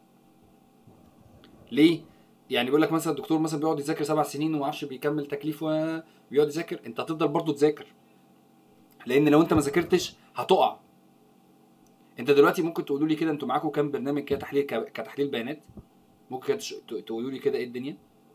ليه يعني بيقول لك مثلا الدكتور مثلا بيقعد يذاكر سبع سنين وما اعرفش بيكمل تكليف و- ويقعد يذاكر انت هتفضل برضه تذاكر لان لو انت ما ذاكرتش هتقع انت دلوقتي ممكن تقولوا لي كده انتوا معاكم كام برنامج كده تحليل ك- كتحليل بيانات ممكن كده تش- ت- تقولوا لي كده ايه الدنيا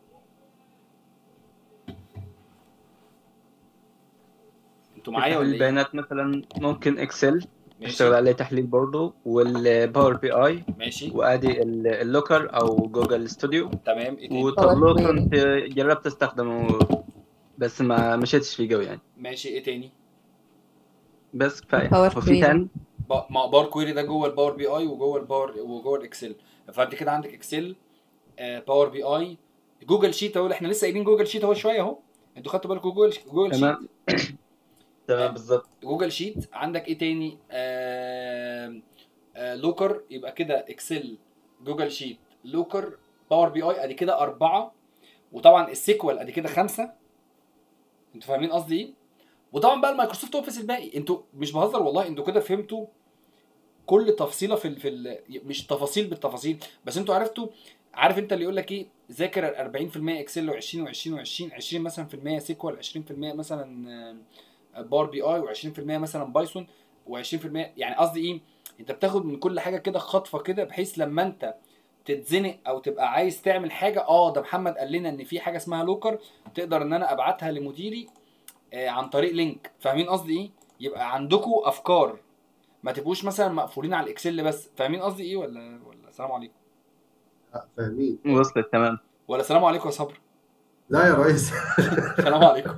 انتوا معايا تحليل ولا ايه البيانات مثلا ممكن اكسل ماشي اشتغل عليه تحليل برضه والباور بي اي ماشي وادي ال- اللوكر او جوجل ستوديو تمام ايه تاني وتابلو Power Query. كنت جربت استخدمه بس ما مشيتش فيه قوي يعني ماشي ايه تاني بس كفايه Power وفي Query. تاني با- ما باور كويري ده جوه الباور بي اي وجوه الباور وجوه الاكسل فانت كده عندك اكسل آه، باور بي اي جوجل شيت اهو احنا لسه قايلين جوجل شيت اهو شويه اهو انتوا خدتوا بالكم جوجل جوجل شيت تمام تمام بالظبط جوجل شيت عندك ايه تاني آه آه لوكر يبقى كده اكسل جوجل شيت لوكر باور بي اي ادي كده اربعه وطبعا السيكوال ادي كده خمسه انتوا فاهمين قصدي ايه وطبعا بقى المايكروسوفت اوفيس الباقي انتوا مش بهزر والله انتوا كده فهمتوا كل تفصيله في ال في ال مش تفاصيل بالتفاصيل بس انتوا عرفتوا عارف انت اللي يقول لك ايه ذاكر 40% اكسل و20 و20 و20 20 مثلا في المية سيكوال 20% مثلا آه، باور بي اي و20% مثلا بايثون و20% يعني قصدي ايه انت بتاخد من كل حاجه كده خطفه كده بحيث لما انت تتزنق او تبقى عايز تعمل حاجه اه ده محمد قال لنا ان في حاجه اسمها لوكر تقدر ان انا ابعتها لمديري آه، عن طريق لينك فاهمين قصدي ايه يبقى عندكم افكار ما تبقوش مثلا مقفولين على الاكسل بس فاهمين قصدي ايه ولا ولا السلام عليكم لا، فاهمين وصلت تمام ولا السلام عليكم يا صبر لا يا ريس السلام عليكم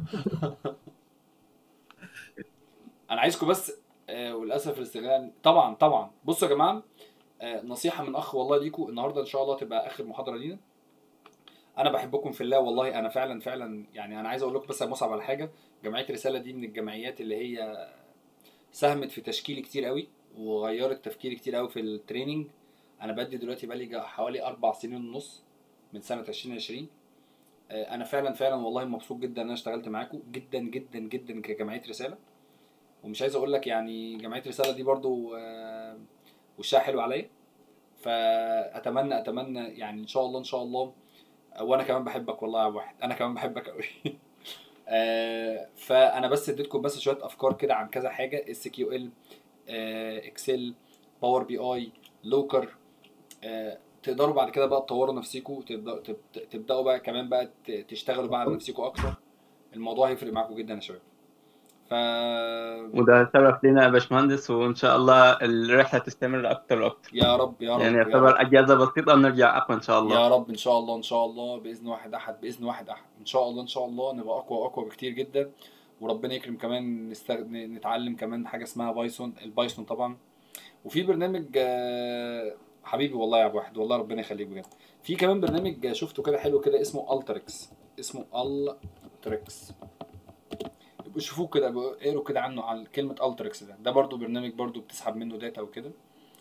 انا عايزكم بس آه وللاسف الاستغلال طبعا طبعا بصوا يا جماعه آه نصيحه من اخ والله ليكم النهارده ان شاء الله تبقى اخر محاضره لينا انا بحبكم في الله والله انا فعلا فعلا يعني انا عايز اقول لكم بس يا مصعب على حاجه جمعيه رساله دي من الجمعيات اللي هي ساهمت في تشكيلي كتير قوي وغيرت تفكيري كتير قوي في التريننج انا بدي دلوقتي بقالي جا- حوالي اربع سنين ونص من سنه 2020 آه، انا فعلا فعلا والله مبسوط جدا ان انا اشتغلت معاكم جدا جدا جدا كجمعيه رساله ومش عايز اقول لك يعني جمعيه رساله دي برضو آه، وشها حلو عليا فاتمنى اتمنى يعني ان شاء الله ان شاء الله وانا كمان بحبك والله يا أبو واحد انا كمان بحبك قوي آه، فانا بس اديتكم بس شويه افكار كده عن كذا حاجه اس كيو ال اكسل باور بي اي لوكر تقدروا بعد كده بقى تطوروا نفسيكم تبداوا تبد- تبداوا بقى كمان بقى ت- تشتغلوا بقى على نفسيكم اكتر الموضوع هيفرق معاكم جدا يا شباب ف وده شرف لنا يا باشمهندس وان شاء الله الرحله تستمر اكتر واكتر يا رب يا رب يعني يا رب. يعتبر اجازه بسيطه ونرجع اقوى ان شاء الله يا رب ان شاء الله ان شاء الله باذن واحد احد باذن واحد احد ان شاء الله ان شاء الله نبقى اقوى واقوى بكتير جدا وربنا يكرم كمان نستغ... ن- نتعلم كمان حاجه اسمها بايثون البايثون طبعا وفي برنامج آه، حبيبي والله يا ابو واحد والله ربنا يخليك بجد في كمان برنامج شفته كده حلو كده اسمه التريكس اسمه التريكس يبقوا شوفوه كده يبقوا اقروا كده عنه على كلمه التريكس ده ده برضو برنامج برضو بتسحب منه داتا وكده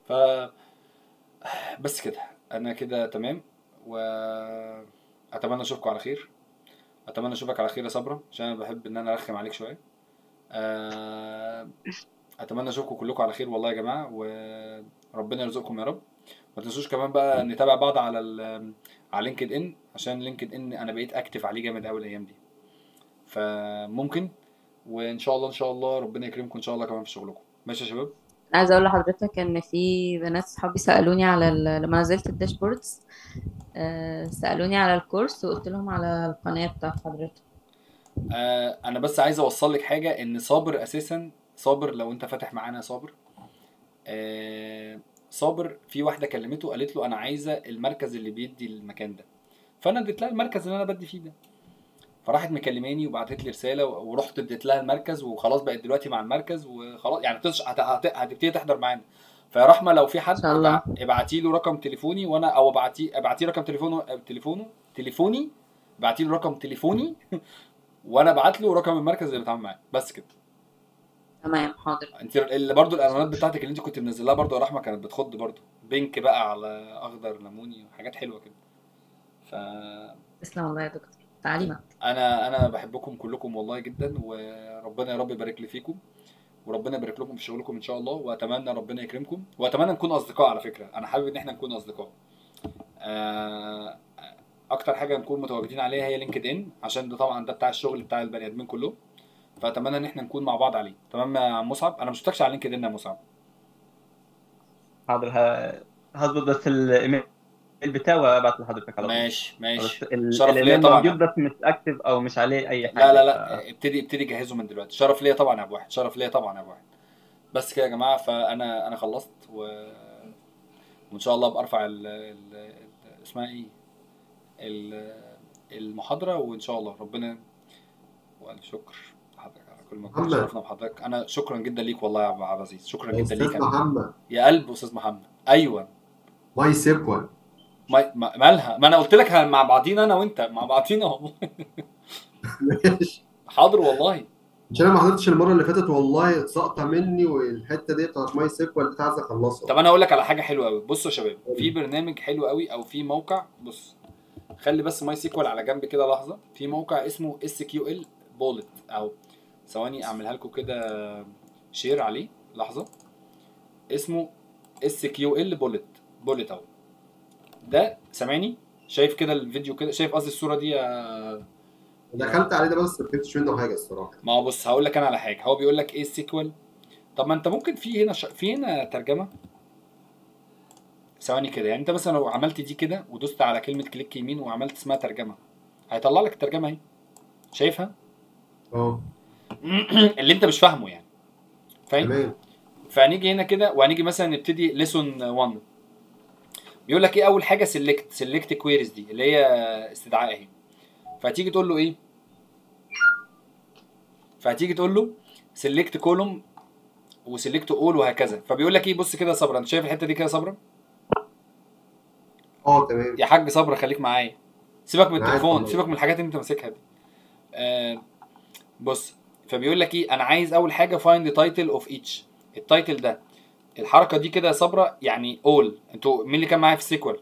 ف بس كده انا كده تمام واتمنى اشوفكم على خير اتمنى اشوفك على خير يا صبرا عشان انا بحب ان انا ارخم عليك شويه آه، اتمنى اشوفكم كلكم على خير والله يا جماعه وربنا يرزقكم يا رب ما تنسوش كمان بقى نتابع بعض على ال على لينكد ان عشان لينكد ان انا بقيت اكتف عليه جامد قوي الايام دي فممكن وان شاء الله ان شاء الله ربنا يكرمكم ان شاء الله كمان في شغلكم ماشي يا شباب أنا عايزة أقول لحضرتك إن في بنات صحابي سألوني على ال... لما نزلت الداشبوردز آه، سألوني على الكورس وقلت لهم على القناة بتاعت حضرتك آه انا بس عايز اوصل لك حاجه ان صابر اساسا صابر لو انت فاتح معانا يا صابر آه صابر في واحده كلمته قالت له انا عايزه المركز اللي بيدي المكان ده فانا اديت لها المركز اللي انا بدي فيه ده فراحت مكلماني وبعتت لي رساله ورحت اديت لها المركز وخلاص بقت دلوقتي مع المركز وخلاص يعني تش... هت... هت... هتبتدي تحضر معانا فيا رحمه لو في حد إن شاء الله. ابعتي له رقم تليفوني وانا او ابعتي ابعتي رقم تليفونه تليفونه تليفوني ابعتي له رقم تليفوني وانا ابعت له رقم المركز اللي بتعامل معاه بس كده تمام حاضر انت اللي برضو الاعلانات بتاعتك اللي انت كنت منزلها برضو يا رحمه كانت بتخض برضو بينك بقى على اخضر ليموني وحاجات حلوه كده ف تسلم والله يا دكتور تعليمك انا انا بحبكم كلكم والله جدا وربنا يا رب يبارك لي فيكم وربنا يبارك لكم في شغلكم ان شاء الله واتمنى ربنا يكرمكم واتمنى نكون اصدقاء على فكره انا حابب ان احنا نكون اصدقاء آه، اكتر حاجه نكون متواجدين عليها هي لينكد ان عشان ده طبعا ده بتاع الشغل بتاع البني ادمين كلهم فاتمنى ان احنا نكون مع بعض عليه تمام يا عم مصعب انا ما شفتكش على لينكد ان يا مصعب حاضر ه- هظبط بس الايميل بتاعي وابعت لحضرتك على طول ماشي ماشي بس ال- شرف ليا الايميل طبعا. موجود بس مش اكتف او مش عليه اي حاجه لا لا ف- لا ابتدي ابتدي جهزه من دلوقتي شرف ليا طبعا يا ابو واحد شرف ليا طبعا يا ابو واحد بس كده يا جماعه فانا انا خلصت و... وان شاء الله بارفع ال... ال... ال... اسمها ايه ال... المحاضره وان شاء الله ربنا والشكر لحضرتك على كل ما كنت محمد. شرفنا بحضرتك انا شكرا جدا ليك والله يا ابو عبد العزيز شكرا يا جدا ليك استاذ أنا. محمد يا قلب استاذ محمد ايوه ماي سيكوال ما... ما... مالها ما انا قلت لك مع بعضينا انا وانت مع بعضينا والله ماشي حاضر والله مش انا ما حضرتش المره اللي فاتت والله ساقطه مني والحته دي بتاعت ماي سيكوال دي عايز اخلصها طب انا اقول لك على حاجه حلوه قوي بصوا يا شباب في برنامج حلو قوي او في موقع بص خلي بس ماي سيكوال على جنب كده لحظه في موقع اسمه اس كيو ال بولت او ثواني اعملها لكم كده شير عليه لحظه اسمه اس كيو ال بولت بولت اهو ده سامعني شايف كده الفيديو كده شايف قصدي الصوره دي يا دخلت عليه ده بس ما فهمتش منه حاجه الصراحه ما هو بص هقول لك انا على حاجه هو بيقول لك ايه السيكوال طب ما انت ممكن في هنا ش... في هنا ترجمه ثواني كده يعني انت مثلا لو عملت دي كده ودوست على كلمه كليك يمين وعملت اسمها ترجمه هيطلع لك الترجمه اهي شايفها اه اللي انت مش فاهمه يعني فاهم تمام فهنيجي هنا كده وهنيجي مثلا نبتدي ليسون 1 بيقول لك ايه اول حاجه سيلكت سيلكت كويريز دي اللي هي استدعاء اهي فهتيجي تقول له ايه فهتيجي تقول له سيلكت كولوم وسيلكت اول وهكذا فبيقول لك ايه بص كده يا صبرا انت شايف الحته دي كده يا صبرا اه تمام يا حاج صبرا خليك معايا سيبك من معاك التليفون والله. سيبك من الحاجات اللي انت ماسكها دي آه بص فبيقول لك ايه انا عايز اول حاجه فايند تايتل اوف ايتش التايتل ده الحركه دي كده يا صبرا يعني اول انتوا مين اللي كان معايا في السيكوال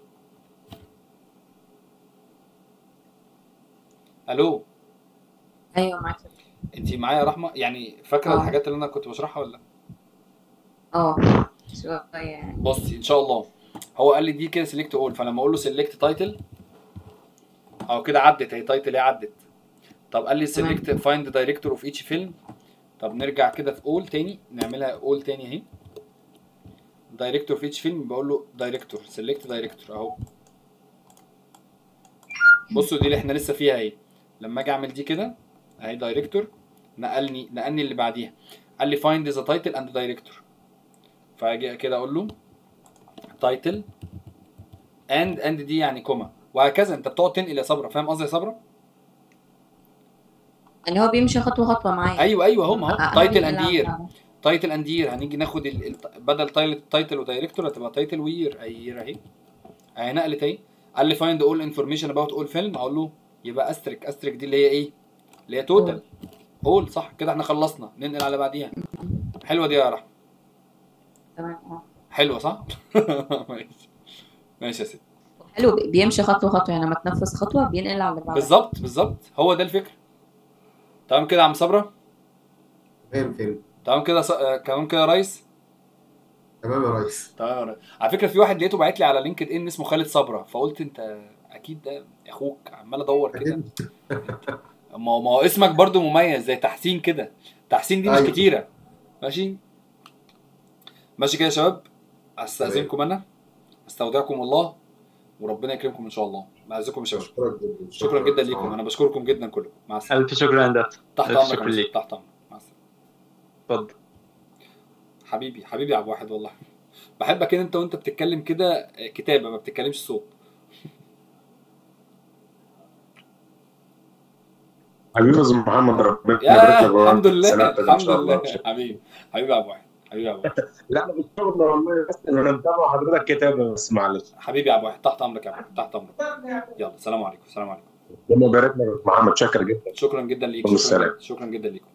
الو ايوه معاك انت معايا يا رحمه يعني فاكره اه. الحاجات اللي انا كنت بشرحها ولا لا اه شويه يعني بصي ان شاء الله هو قال لي دي كده سيلكت اول فلما اقول له سيلكت تايتل او كده عدت هي تايتل هي عدت طب قال لي تمام. سيلكت فايند دايركتور اوف ايتش فيلم طب نرجع كده في اول تاني نعملها اول تاني اهي دايركتور في ايتش فيلم بقول له دايركتور سيلكت دايركتور اهو بصوا دي اللي احنا لسه فيها اهي لما اجي اعمل دي كده اهي دايركتور نقلني نقلني اللي بعديها قال لي فايند ذا تايتل اند دايركتور فاجي كده اقول له تايتل اند اند دي يعني كوما وهكذا انت بتقعد تنقل يا صبرا فاهم قصدي يا صبرا يعني هو بيمشي خطوه خطوه معايا ايوه ايوه اهو ما أ- هو أ- تايتل أعمل اند إيه يير لو- تايتل اند يير هنيجي ناخد ال... ال... بدل تايل- تايتل ودايركتور هتبقى تايتل وير اي يير اهي اهي نقلت اهي قال لي فايند اول انفورميشن اباوت اول فيلم اقول له يبقى استريك استريك دي اللي هي ايه؟ اللي هي توتال اول صح كده احنا خلصنا ننقل على بعديها حلوه دي يا رحمه تمام اه حلوه صح ماشي ماشي يا سيدي حلو بيمشي خطوه خطوه يعني لما تنفذ خطوه بينقل على اللي بعدها بالظبط بالظبط هو ده الفكره تمام كده يا عم صبره فاهم فاهم تمام كده ص... آه، كمان كده يا ريس تمام يا ريس تمام يا ريس. على فكره في واحد لقيته باعت لي على لينكد ان اسمه خالد صبره فقلت انت اكيد ده اخوك عمال ادور كده أكيد. ما هو ما هو اسمك برضو مميز زي تحسين كده تحسين دي مش أيوة. كتيره ماشي ماشي كده يا شباب استاذنكم انا استودعكم الله وربنا يكرمكم ان شاء الله بعزكم يا شباب شكرا جدا شكرا جدا ليكم انا بشكركم جدا كلكم مع السلامه الف شكر يا هندسه تحت ألف امرك شكر يا مستر. ليك. تحت امرك مع السلامه اتفضل حبيبي حبيبي يا عبد واحد والله بحبك ان انت وانت بتتكلم كده كتابه ما بتتكلمش صوت حبيبي يا أستاذ محمد ربنا يبارك يا لك ويوفقك الحمد لله سلامتك ان الحمد شاء الله لله حبيبي حبيبي يا عبد واحد حبيبي يا عبد واحد لا انا بالشغل والله بس انا متابع حضرتك كتابه بس معلش حبيبي يا عبد واحد تحت امرك يا عبد تحت امرك يلا سلام عليكم سلام عليكم ربنا يبارك لك يا أستاذ محمد شاكر جدا شكرا جدا ليك كل شكرا السلام. جدا شكرا جدا ليكم